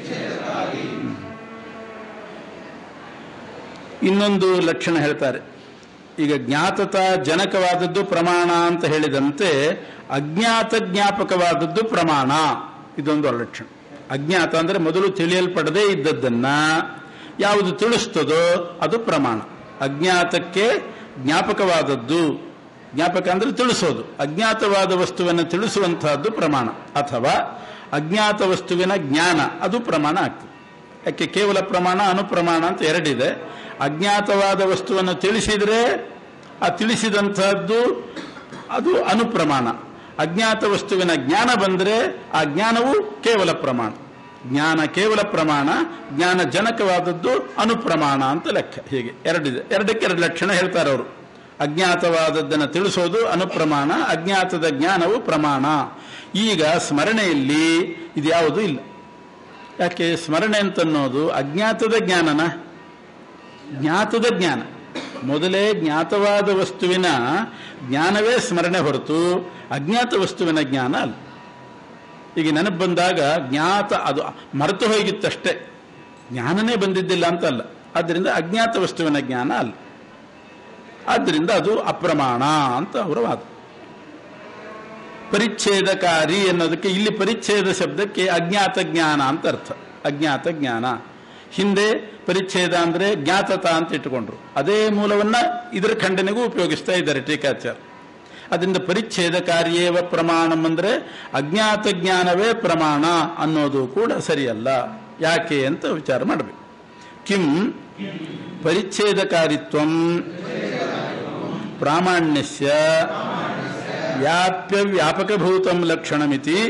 ಇನ್ನೊಂದು ಲಕ್ಷಣ ಹೇಳ್ತಾರೆ ಈಗ ಜ್ಞಾತತ ಜನಕವಾದದ್ದು ಪ್ರಮಾಣ ಅಂತ ಹೇಳಿದಂತೆ ಅಜ್ಞಾತ ಜ್ಞಾಪಕವಾದದ್ದು ಪ್ರಮಾಣ ಇದೊಂದು ಲಕ್ಷಣ ಅಜ್ಞಾತ ಅಂದ್ರೆ ಮೊದಲು ತಿಳಿಯಲ್ಪಡದೇ ಇದ್ದದ್ದನ್ನ ಯಾವುದು ತಿಳಿಸ್ತದೋ ಅದು ಪ್ರಮಾಣ ಅಜ್ಞಾತಕ್ಕೆ ಜ್ಞಾಪಕವಾದದ್ದು ಜ್ಞಾಪಕ ಅಂದ್ರೆ ತಿಳಿಸೋದು ಅಜ್ಞಾತವಾದ ವಸ್ತುವನ್ನು ತಿಳಿಸುವಂತಹದ್ದು ಪ್ರಮಾಣ ಅಥವಾ ಅಜ್ಞಾತ ವಸ್ತುವಿನ ಜ್ಞಾನ ಅದು ಪ್ರಮಾಣ ಆಗ್ತದೆ ಯಾಕೆ ಕೇವಲ ಪ್ರಮಾಣ ಅನುಪ್ರಮಾಣ ಅಂತ ಎರಡಿದೆ ಅಜ್ಞಾತವಾದ ವಸ್ತುವನ್ನು ತಿಳಿಸಿದ್ರೆ ಆ ತಿಳಿಸಿದಂತಹದ್ದು ಅದು ಅನುಪ್ರಮಾಣ ಅಜ್ಞಾತ ವಸ್ತುವಿನ ಜ್ಞಾನ ಬಂದರೆ ಆ ಜ್ಞಾನವು ಕೇವಲ ಪ್ರಮಾಣ ಜ್ಞಾನ ಕೇವಲ ಪ್ರಮಾಣ ಜ್ಞಾನ ಜನಕವಾದದ್ದು ಅನುಪ್ರಮಾಣ ಅಂತ ಲೆಕ್ಕ ಹೀಗೆ ಎರಡಿದೆ ಎರಡಕ್ಕೆ ಎರಡು ಲಕ್ಷಣ ಹೇಳ್ತಾರೆ ಅವರು ಅಜ್ಞಾತವಾದದ್ದನ್ನು ತಿಳಿಸೋದು ಅನುಪ್ರಮಾಣ ಅಜ್ಞಾತದ ಜ್ಞಾನವು ಪ್ರಮಾಣ ಈಗ ಸ್ಮರಣೆಯಲ್ಲಿ ಇದ್ಯಾವುದೂ ಇಲ್ಲ ಯಾಕೆ ಸ್ಮರಣೆ ಅಂತನ್ನೋದು ಅಜ್ಞಾತದ ಜ್ಞಾನನ ಜ್ಞಾತದ ಜ್ಞಾನ ಮೊದಲೇ ಜ್ಞಾತವಾದ ವಸ್ತುವಿನ ಜ್ಞಾನವೇ ಸ್ಮರಣೆ ಹೊರತು ಅಜ್ಞಾತ ವಸ್ತುವಿನ ಜ್ಞಾನ ಅಲ್ಲ ಈಗ ನೆನಪು ಬಂದಾಗ ಜ್ಞಾತ ಅದು ಮರೆತು ಹೋಗಿತ್ತಷ್ಟೇ ಜ್ಞಾನನೇ ಬಂದಿದ್ದಿಲ್ಲ ಅಂತ ಅಲ್ಲ ಆದ್ದರಿಂದ ಅಜ್ಞಾತ ವಸ್ತುವಿನ ಜ್ಞಾನ ಅಲ್ಲ ಆದ್ದರಿಂದ ಅದು ಅಪ್ರಮಾಣ ಅಂತ ಅವರ ವಾದ ಪರಿಚ್ಛೇದಕಾರಿ ಅನ್ನೋದಕ್ಕೆ ಇಲ್ಲಿ ಪರಿಚ್ಛೇದ ಶಬ್ದಕ್ಕೆ ಅಜ್ಞಾತ ಜ್ಞಾನ ಅಂತ ಅರ್ಥ ಅಜ್ಞಾತ ಜ್ಞಾನ ಹಿಂದೆ ಪರಿಚ್ಛೇದ ಅಂದ್ರೆ ಜ್ಞಾತತ ಅಂತ ಇಟ್ಟುಕೊಂಡ್ರು ಅದೇ ಮೂಲವನ್ನ ಇದರ ಖಂಡನೆಗೂ ಉಪಯೋಗಿಸ್ತಾ ಇದ್ದಾರೆ ಟೀಕಾಚಾರ ಅದರಿಂದ ಪರಿಚ್ಛೇದಕಾರಿಯೇವ ಪ್ರಮಾಣಂ ಅಂದ್ರೆ ಅಜ್ಞಾತ ಜ್ಞಾನವೇ ಪ್ರಮಾಣ ಅನ್ನೋದು ಕೂಡ ಸರಿಯಲ್ಲ ಯಾಕೆ ಅಂತ ವಿಚಾರ ಮಾಡಬೇಕು ಕಿಂ ಪರಿಚ್ಛೇದಕಾರಿತ್ವಂ ಪ್ರಾಮಾಣ್ಯಸ್ಯ ವ್ಯಾಪ್ಯ ವ್ಯಾಪಕಭೂತಂ ಲಕ್ಷಣಮಿತಿ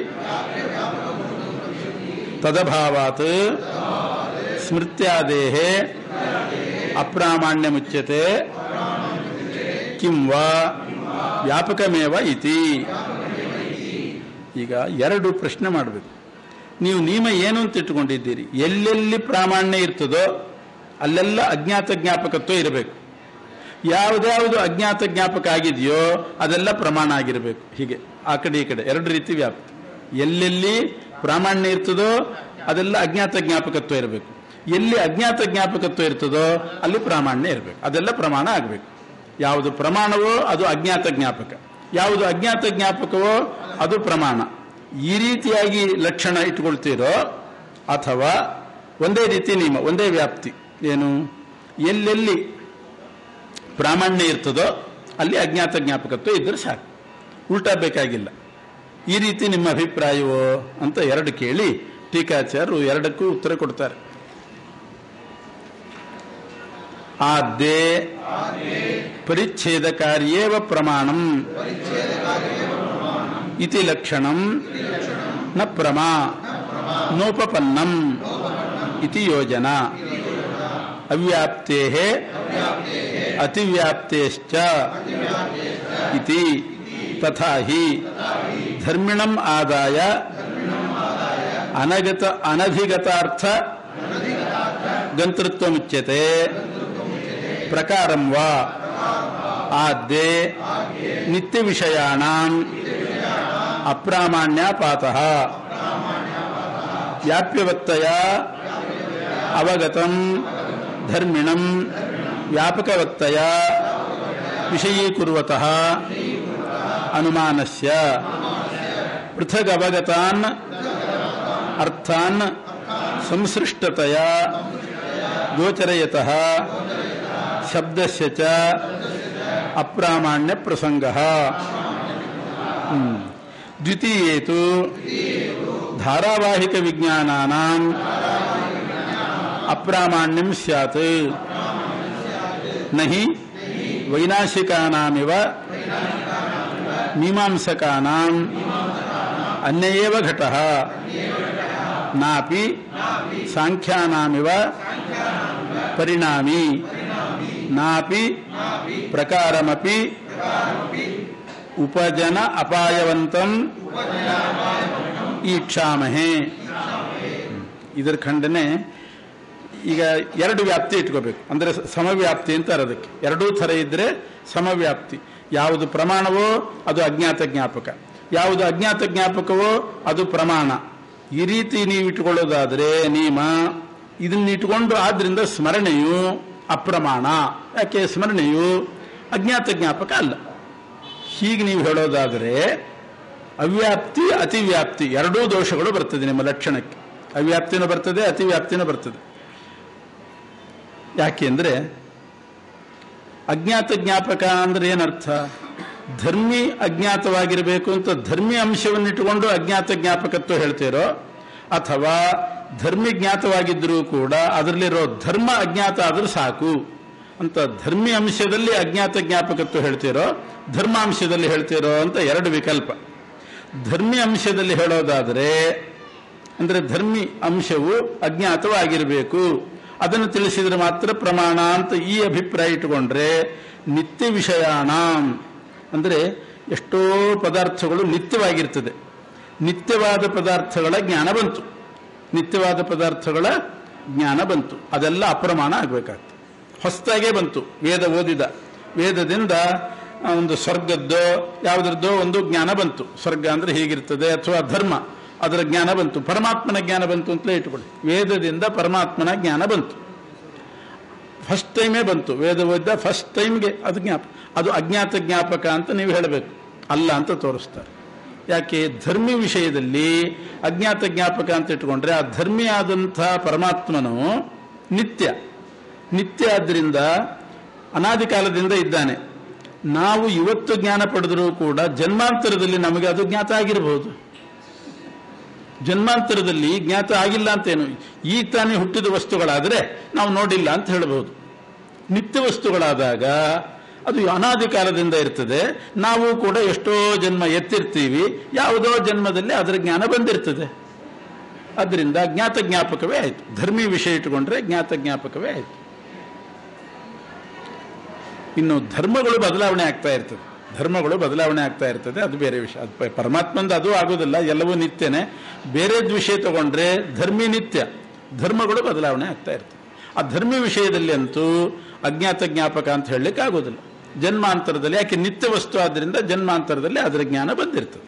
ತದಭಾವಾತ್ ಸ್ಮೃತ್ಯಾದೇಹ ಅಪ್ರಾಮಾಣ್ಯ ಮುಚ್ಯತೆ ಕಿಂ ವಾ ವ್ಯಾಪಕಮೇವ ಇತಿ ಈಗ ಎರಡು ಪ್ರಶ್ನೆ ಮಾಡಬೇಕು ನೀವು ನಿಯಮ ಏನು ಅಂತ ಇಟ್ಟುಕೊಂಡಿದ್ದೀರಿ ಎಲ್ಲೆಲ್ಲಿ ಪ್ರಾಮಾಣ್ಯ ಇರ್ತದೋ ಅಲ್ಲೆಲ್ಲ ಅಜ್ಞಾತ ಜ್ಞಾಪಕತ್ವ ಇರಬೇಕು ಯಾವುದ್ಯಾವುದು ಅಜ್ಞಾತ ಜ್ಞಾಪಕ ಆಗಿದೆಯೋ ಅದೆಲ್ಲ ಪ್ರಮಾಣ ಆಗಿರಬೇಕು ಹೀಗೆ ಆ ಕಡೆ ಈ ಕಡೆ ಎರಡು ರೀತಿ ವ್ಯಾಪ್ತಿ ಎಲ್ಲೆಲ್ಲಿ ಪ್ರಾಮಾಣ್ಯ ಇರ್ತದೋ ಅದೆಲ್ಲ ಅಜ್ಞಾತ ಜ್ಞಾಪಕತ್ವ ಇರಬೇಕು ಎಲ್ಲಿ ಅಜ್ಞಾತ ಜ್ಞಾಪಕತ್ವ ಇರ್ತದೋ ಅಲ್ಲಿ ಪ್ರಾಮಾಣ್ಯ ಇರಬೇಕು ಅದೆಲ್ಲ ಪ್ರಮಾಣ ಆಗಬೇಕು ಯಾವುದು ಪ್ರಮಾಣವೋ ಅದು ಅಜ್ಞಾತ ಜ್ಞಾಪಕ ಯಾವುದು ಅಜ್ಞಾತ ಜ್ಞಾಪಕವೋ ಅದು ಪ್ರಮಾಣ ಈ ರೀತಿಯಾಗಿ ಲಕ್ಷಣ ಇಟ್ಕೊಳ್ತೀರೋ ಅಥವಾ ಒಂದೇ ರೀತಿ ನಿಯಮ ಒಂದೇ ವ್ಯಾಪ್ತಿ ಏನು ಎಲ್ಲೆಲ್ಲಿ ಪ್ರಾಮಾಣ್ಯ ಇರ್ತದೋ ಅಲ್ಲಿ ಅಜ್ಞಾತ ಜ್ಞಾಪಕತ್ವ ಇದ್ರೆ ಸಾಕು ಉಲ್ಟಾ ಬೇಕಾಗಿಲ್ಲ ಈ ರೀತಿ ನಿಮ್ಮ ಅಭಿಪ್ರಾಯವೋ ಅಂತ ಎರಡು ಕೇಳಿ ಟೀಕಾಚಾರ್ಯರು ಎರಡಕ್ಕೂ ಉತ್ತರ ಕೊಡ್ತಾರೆ ಆದ್ಯೆ ಪರಿಚ್ಛೇದ ಕಾರ್ಯೇವ ಪ್ರಮಾಣಂ ಇತಿ ಲಕ್ಷಣಂ ನ ಪ್ರಮಾ ನೋಪಪನ್ನಂ ಇತಿ ಯೋಜನಾ ಅವ್ಯಾಪ್ತೇ ಅತಿವ್ಯಾಪ್ತೇಶ್ಚ ಇತಿ ತಥಾ ಹಿ ಧರ್ಮಿಣಂ ಆದಾಯ ಅನಗತ ಅನಧಿಗತಾರ್ಥ ಗಂತೃತ್ವಮುಚ್ಯತೆ ಪ್ರಕಾರಂ ವಾ ಆದ್ಯೆ ನಿತ್ಯ ವಿಷಯಾಣಾಂ ಅಪ್ರಾಮಾಣ್ಯಾಪಾತಃ ವ್ಯಾಪ್ಯವತ್ತಯ ಅವಗತಂ ಧರ್ಮಿಣಂ ವ್ಯಾಪಕವತ್ತಯ ವಿಷಯೀಕುರ್ವತಃ ಅನುಮಾನಸ್ಯ ಪೃಥಗವಗತಾನ್ ಅರ್ಥಾನ್ ಸಂಸೃಷ್ಟತೆಯ ಗೋಚರಯತಃ ಶಬ್ದಸ್ಯ ಚ ಅಪ್ರಾಮಾಣ್ಯ ಪ್ರಸಂಗ ದ್ವಿತೀಯೇ ತು ಧಾರಾವಾಹಿಕ ವಿಜ್ಞಾನಾನಾಂ ಅಪ್ರಾಮಾಣ್ಯಂ ಸ್ಯಾತ್ ನಹಿ ವೈನಾಶಿಕಾನಾಮಿವ ಮೀಮಾಂಸಕಾನಾಂ ಅನ್ಯೇವ ಘಟಃ ನಾಪಿ ಸಾಂಖ್ಯಾನಾಮಿವ ಪರಿಣಾಮಿ ನಾಪಿ ಪ್ರಕಾರಮಪಿ ಉಪಜನ ಅಪಾಯವಂತಂ ಈಕ್ಷಾಮಹೆ ಇದರ ಖಂಡನೆ ಈಗ ಎರಡು ವ್ಯಾಪ್ತಿ ಇಟ್ಕೋಬೇಕು ಅಂದ್ರೆ ಸಮವ್ಯಾಪ್ತಿ ಅಂತ ಅದಕ್ಕೆ ಎರಡೂ ಥರ ಇದ್ರೆ ಸಮವ್ಯಾಪ್ತಿ ಯಾವುದು ಪ್ರಮಾಣವೋ ಅದು ಅಜ್ಞಾತ ಜ್ಞಾಪಕ ಯಾವುದು ಅಜ್ಞಾತ ಜ್ಞಾಪಕವೋ ಅದು ಪ್ರಮಾಣ ಈ ರೀತಿ ನೀವು ಇಟ್ಕೊಳ್ಳೋದಾದ್ರೆ ನಿಯಮ ಇದನ್ನ ಇಟ್ಕೊಂಡು ಆದ್ರಿಂದ ಸ್ಮರಣೆಯು ಅಪ್ರಮಾಣ ಯಾಕೆ ಸ್ಮರಣೆಯು ಅಜ್ಞಾತ ಜ್ಞಾಪಕ ಅಲ್ಲ ಹೀಗೆ ನೀವು ಹೇಳೋದಾದರೆ ಅವ್ಯಾಪ್ತಿ ಅತಿವ್ಯಾಪ್ತಿ ಎರಡೂ ದೋಷಗಳು ಬರ್ತದೆ ನಿಮ್ಮ ಲಕ್ಷಣಕ್ಕೆ ಅವ್ಯಾಪ್ತಿನೂ ಬರ್ತದೆ ಅತಿವ್ಯಾಪ್ತಿನೂ ಬರ್ತದೆ ಯಾಕೆಂದ್ರೆ ಅಜ್ಞಾತ ಜ್ಞಾಪಕ ಅಂದ್ರೆ ಏನರ್ಥ ಧರ್ಮಿ ಅಜ್ಞಾತವಾಗಿರಬೇಕು ಅಂತ ಧರ್ಮಿ ಅಂಶವನ್ನು ಇಟ್ಟುಕೊಂಡು ಅಜ್ಞಾತ ಜ್ಞಾಪಕತ್ವ ಹೇಳ್ತೀರೋ ಅಥವಾ ಧರ್ಮಿ ಜ್ಞಾತವಾಗಿದ್ದರೂ ಕೂಡ ಅದರಲ್ಲಿರೋ ಧರ್ಮ ಅಜ್ಞಾತ ಆದರೂ ಸಾಕು ಅಂತ ಧರ್ಮಿ ಅಂಶದಲ್ಲಿ ಅಜ್ಞಾತ ಜ್ಞಾಪಕತ್ವ ಹೇಳ್ತೀರೋ ಧರ್ಮಾಂಶದಲ್ಲಿ ಹೇಳ್ತೀರೋ ಅಂತ ಎರಡು ವಿಕಲ್ಪ ಧರ್ಮಿ ಅಂಶದಲ್ಲಿ ಹೇಳೋದಾದರೆ ಅಂದ್ರೆ ಧರ್ಮಿ ಅಂಶವು ಅಜ್ಞಾತವಾಗಿರಬೇಕು ಅದನ್ನು ತಿಳಿಸಿದ್ರೆ ಮಾತ್ರ ಪ್ರಮಾಣ ಅಂತ ಈ ಅಭಿಪ್ರಾಯ ಇಟ್ಟುಕೊಂಡ್ರೆ ನಿತ್ಯ ವಿಷಯಾಣ ಅಂದ್ರೆ ಎಷ್ಟೋ ಪದಾರ್ಥಗಳು ನಿತ್ಯವಾಗಿರ್ತದೆ ನಿತ್ಯವಾದ ಪದಾರ್ಥಗಳ ಜ್ಞಾನ ಬಂತು ನಿತ್ಯವಾದ ಪದಾರ್ಥಗಳ ಜ್ಞಾನ ಬಂತು ಅದೆಲ್ಲ ಅಪ್ರಮಾಣ ಆಗಬೇಕಾಗ್ತದೆ ಹೊಸದಾಗೇ ಬಂತು ವೇದ ಓದಿದ ವೇದದಿಂದ ಒಂದು ಸ್ವರ್ಗದ್ದೋ ಯಾವುದ್ರದ್ದೋ ಒಂದು ಜ್ಞಾನ ಬಂತು ಸ್ವರ್ಗ ಅಂದ್ರೆ ಹೀಗಿರ್ತದೆ ಅಥವಾ ಧರ್ಮ ಅದರ ಜ್ಞಾನ ಬಂತು ಪರಮಾತ್ಮನ ಜ್ಞಾನ ಬಂತು ಅಂತಲೇ ಇಟ್ಕೊಳ್ಳಿ ವೇದದಿಂದ ಪರಮಾತ್ಮನ ಜ್ಞಾನ ಬಂತು ಫಸ್ಟ್ ಟೈಮೇ ಬಂತು ವೇದ ಓದಿದ ಫಸ್ಟ್ ಟೈಮ್ಗೆ ಅದು ಜ್ಞಾಪ ಅದು ಅಜ್ಞಾತ ಜ್ಞಾಪಕ ಅಂತ ನೀವು ಹೇಳಬೇಕು ಅಲ್ಲ ಅಂತ ತೋರಿಸ್ತಾರೆ ಯಾಕೆ ಧರ್ಮಿ ವಿಷಯದಲ್ಲಿ ಅಜ್ಞಾತ ಜ್ಞಾಪಕ ಅಂತ ಇಟ್ಕೊಂಡ್ರೆ ಆ ಧರ್ಮಿ ಆದಂಥ ಪರಮಾತ್ಮನು ನಿತ್ಯ ನಿತ್ಯ ಆದ್ರಿಂದ ಅನಾದಿ ಕಾಲದಿಂದ ಇದ್ದಾನೆ ನಾವು ಇವತ್ತು ಜ್ಞಾನ ಪಡೆದರೂ ಕೂಡ ಜನ್ಮಾಂತರದಲ್ಲಿ ನಮಗೆ ಅದು ಜ್ಞಾತ ಆಗಿರಬಹುದು ಜನ್ಮಾಂತರದಲ್ಲಿ ಜ್ಞಾತ ಆಗಿಲ್ಲ ಅಂತೇನು ಈಗ ತಾನೇ ಹುಟ್ಟಿದ ವಸ್ತುಗಳಾದರೆ ನಾವು ನೋಡಿಲ್ಲ ಅಂತ ಹೇಳಬಹುದು ನಿತ್ಯ ವಸ್ತುಗಳಾದಾಗ ಅದು ಅನಾದಿ ಕಾಲದಿಂದ ಇರ್ತದೆ ನಾವು ಕೂಡ ಎಷ್ಟೋ ಜನ್ಮ ಎತ್ತಿರ್ತೀವಿ ಯಾವುದೋ ಜನ್ಮದಲ್ಲಿ ಅದರ ಜ್ಞಾನ ಬಂದಿರ್ತದೆ ಅದರಿಂದ ಜ್ಞಾತ ಜ್ಞಾಪಕವೇ ಆಯಿತು ಧರ್ಮಿ ವಿಷಯ ಇಟ್ಟುಕೊಂಡ್ರೆ ಜ್ಞಾತ ಜ್ಞಾಪಕವೇ ಆಯಿತು ಇನ್ನು ಧರ್ಮಗಳು ಬದಲಾವಣೆ ಆಗ್ತಾ ಇರ್ತದೆ ಧರ್ಮಗಳು ಬದಲಾವಣೆ ಆಗ್ತಾ ಇರ್ತದೆ ಅದು ಬೇರೆ ವಿಷಯ ಅದು ಪ- ಪರಮಾತ್ಮಂದು ಅದು ಆಗೋದಿಲ್ಲ ಎಲ್ಲವೂ ನಿತ್ಯನೇ ಬೇರೆದ್ ವಿಷಯ ತಗೊಂಡ್ರೆ ಧರ್ಮಿ ನಿತ್ಯ ಧರ್ಮಗಳು ಬದಲಾವಣೆ ಆಗ್ತಾ ಇರ್ತದೆ ಆ ಧರ್ಮಿ ವಿಷಯದಲ್ಲಿ ಅಂತೂ ಅಜ್ಞಾತ ಜ್ಞಾಪಕ ಅಂತ ಹೇಳಲಿಕ್ಕೆ ಆಗೋದಿಲ್ಲ ಜನ್ಮಾಂತರದಲ್ಲಿ ಯಾಕೆ ನಿತ್ಯ ವಸ್ತು ಆದ್ದರಿಂದ ಜನ್ಮಾಂತರದಲ್ಲಿ ಅದರ ಜ್ಞಾನ ಬಂದಿರ್ತದೆ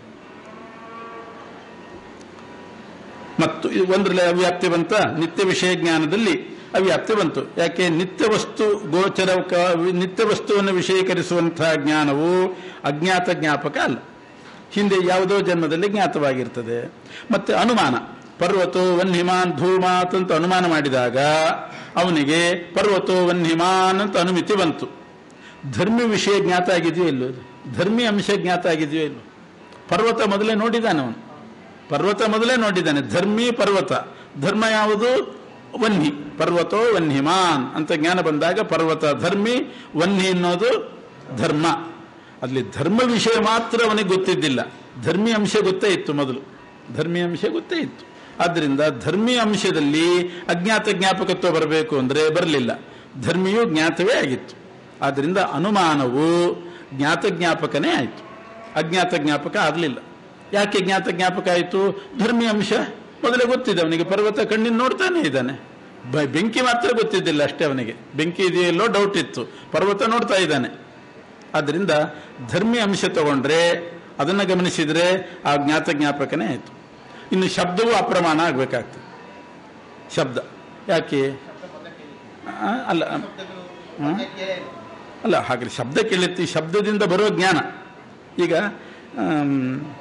ಮತ್ತು ಇದು ಒಂದರಲ್ಲಿ ಅವ್ಯಾಪ್ತಿ ಬಂತ ನಿತ್ಯ ವಿಷಯ ಜ್ಞಾನದಲ್ಲಿ ಅವ್ಯಾಪ್ತಿ ಬಂತು ಯಾಕೆ ನಿತ್ಯ ವಸ್ತು ಗೋಚರ ನಿತ್ಯ ವಸ್ತುವನ್ನು ವಿಷಯೀಕರಿಸುವಂತಹ ಜ್ಞಾನವು ಅಜ್ಞಾತ ಜ್ಞಾಪಕ ಅಲ್ಲ ಹಿಂದೆ ಯಾವುದೋ ಜನ್ಮದಲ್ಲಿ ಜ್ಞಾತವಾಗಿರ್ತದೆ ಮತ್ತೆ ಅನುಮಾನ ಪರ್ವತೋ ವನ್ಹಿಮಾನ್ ಧೂಮಾತ್ ಅಂತ ಅನುಮಾನ ಮಾಡಿದಾಗ ಅವನಿಗೆ ಪರ್ವತೋ ವನ್ಹಿಮಾನ್ ಅಂತ ಅನುಮಿತಿ ಬಂತು ಧರ್ಮಿ ವಿಷಯ ಜ್ಞಾತ ಆಗಿದೆಯೋ ಇಲ್ಲೋ ಧರ್ಮಿ ಅಂಶ ಜ್ಞಾತ ಆಗಿದೆಯೋ ಇಲ್ಲೋ ಪರ್ವತ ಮೊದಲೇ ನೋಡಿದ್ದಾನೆ ಅವನು ಪರ್ವತ ಮೊದಲೇ ನೋಡಿದ್ದಾನೆ ಧರ್ಮಿ ಪರ್ವತ ಧರ್ಮ ಯಾವುದು ವನ್ಹಿ ಪರ್ವತೋ ವನ್ಹಿಮಾನ್ ಅಂತ ಜ್ಞಾನ ಬಂದಾಗ ಪರ್ವತ ಧರ್ಮಿ ವನ್ಹಿ ಅನ್ನೋದು ಧರ್ಮ ಅಲ್ಲಿ ಧರ್ಮ ವಿಷಯ ಮಾತ್ರ ಅವನಿಗೆ ಗೊತ್ತಿದ್ದಿಲ್ಲ ಧರ್ಮಿ ಅಂಶ ಗೊತ್ತೇ ಇತ್ತು ಮೊದಲು ಧರ್ಮಿ ಅಂಶ ಗೊತ್ತೇ ಇತ್ತು ಆದ್ದರಿಂದ ಧರ್ಮಿ ಅಂಶದಲ್ಲಿ ಅಜ್ಞಾತ ಜ್ಞಾಪಕತ್ವ ಬರಬೇಕು ಅಂದರೆ ಬರಲಿಲ್ಲ ಧರ್ಮಿಯು ಜ್ಞಾತವೇ ಆಗಿತ್ತು ಆದ್ದರಿಂದ ಅನುಮಾನವು ಜ್ಞಾತ ಜ್ಞಾಪಕನೇ ಆಯಿತು ಅಜ್ಞಾತ ಜ್ಞಾಪಕ ಆಗಲಿಲ್ಲ ಯಾಕೆ ಜ್ಞಾತ ಜ್ಞಾಪಕ ಆಯಿತು ಧರ್ಮಿ ಅಂಶ ಮೊದಲೇ ಗೊತ್ತಿದೆ ಅವನಿಗೆ ಪರ್ವತ ಕಣ್ಣಿನ ನೋಡ್ತಾನೆ ಇದ್ದಾನೆ ಬ- ಬೆಂಕಿ ಮಾತ್ರ ಗೊತ್ತಿದ್ದಿಲ್ಲ ಅಷ್ಟೇ ಅವನಿಗೆ ಬೆಂಕಿ ಇದೆಯಲ್ಲೋ ಡೌಟ್ ಇತ್ತು ಪರ್ವತ ನೋಡ್ತಾ ಇದ್ದಾನೆ ಆದ್ದರಿಂದ ಧರ್ಮಿ ಅಂಶ ತಗೊಂಡ್ರೆ ಅದನ್ನು ಗಮನಿಸಿದರೆ ಆ ಜ್ಞಾತ ಜ್ಞಾಪಕನೇ ಆಯಿತು ಇನ್ನು ಶಬ್ದವೂ ಅಪ್ರಮಾಣ ಆಗಬೇಕಾಗ್ತದೆ ಶಬ್ದ ಯಾಕೆ ಆ, ಅಲ್ಲ ಹ್ಮ್? ಅಲ್ಲ ಹಾಗೆ ಶಬ್ದ ಕೇಳುತ್ತಿ ಶಬ್ದದಿಂದ ಬರೋ ಜ್ಞಾನ ಈಗ ಆಮ್,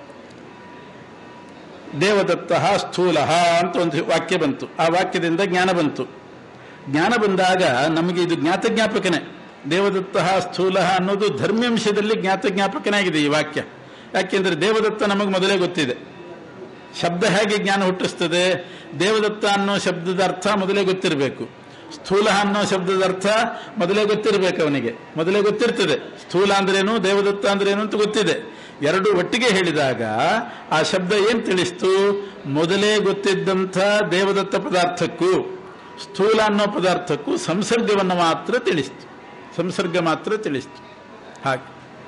ದೇವದತ್ತ ಸ್ಥೂಲ ಅಂತ ಒಂದು ವಾಕ್ಯ ಬಂತು ಆ ವಾಕ್ಯದಿಂದ ಜ್ಞಾನ ಬಂತು ಜ್ಞಾನ ಬಂದಾಗ ನಮಗೆ ಇದು ಜ್ಞಾತ ಜ್ಞಾಪಕನೇ ದೇವದತ್ತ ಸ್ಥೂಲ ಅನ್ನೋದು ಧರ್ಮ್ಯಾಂಶದಲ್ಲಿ ಜ್ಞಾತ ಜ್ಞಾಪಕನೇ ಆಗಿದೆ ಈ ವಾಕ್ಯ ಯಾಕೆಂದ್ರೆ ದೇವದತ್ತ ನಮಗೆ ಮೊದಲೇ ಗೊತ್ತಿದೆ ಶಬ್ದ ಹೇಗೆ ಜ್ಞಾನ ಹುಟ್ಟಿಸ್ತದೆ ದೇವದತ್ತ ಅನ್ನೋ ಶಬ್ದದ ಅರ್ಥ ಮೊದಲೇ ಗೊತ್ತಿರಬೇಕು ಸ್ಥೂಲ ಅನ್ನೋ ಶಬ್ದದ ಅರ್ಥ ಮೊದಲೇ ಗೊತ್ತಿರಬೇಕು ಅವನಿಗೆ ಮೊದಲೇ ಗೊತ್ತಿರ್ತದೆ ಸ್ಥೂಲ ಅಂದ್ರೇನು ದೇವದತ್ತ ಅಂದ್ರೇನು ಅಂತ ಗೊತ್ತಿದೆ ಎರಡು ಒಟ್ಟಿಗೆ ಹೇಳಿದಾಗ ಆ ಶಬ್ದ ಏನ್ ತಿಳಿಸ್ತು ಮೊದಲೇ ಗೊತ್ತಿದ್ದಂಥ ದೇವದತ್ತ ಪದಾರ್ಥಕ್ಕೂ ಸ್ಥೂಲ ಅನ್ನೋ ಪದಾರ್ಥಕ್ಕೂ ಸಂಸರ್ಗವನ್ನು ಮಾತ್ರ ತಿಳಿಸ್ತು ಸಂಸರ್ಗ ಮಾತ್ರ ತಿಳಿಸ್ತು ಹಾಗೆ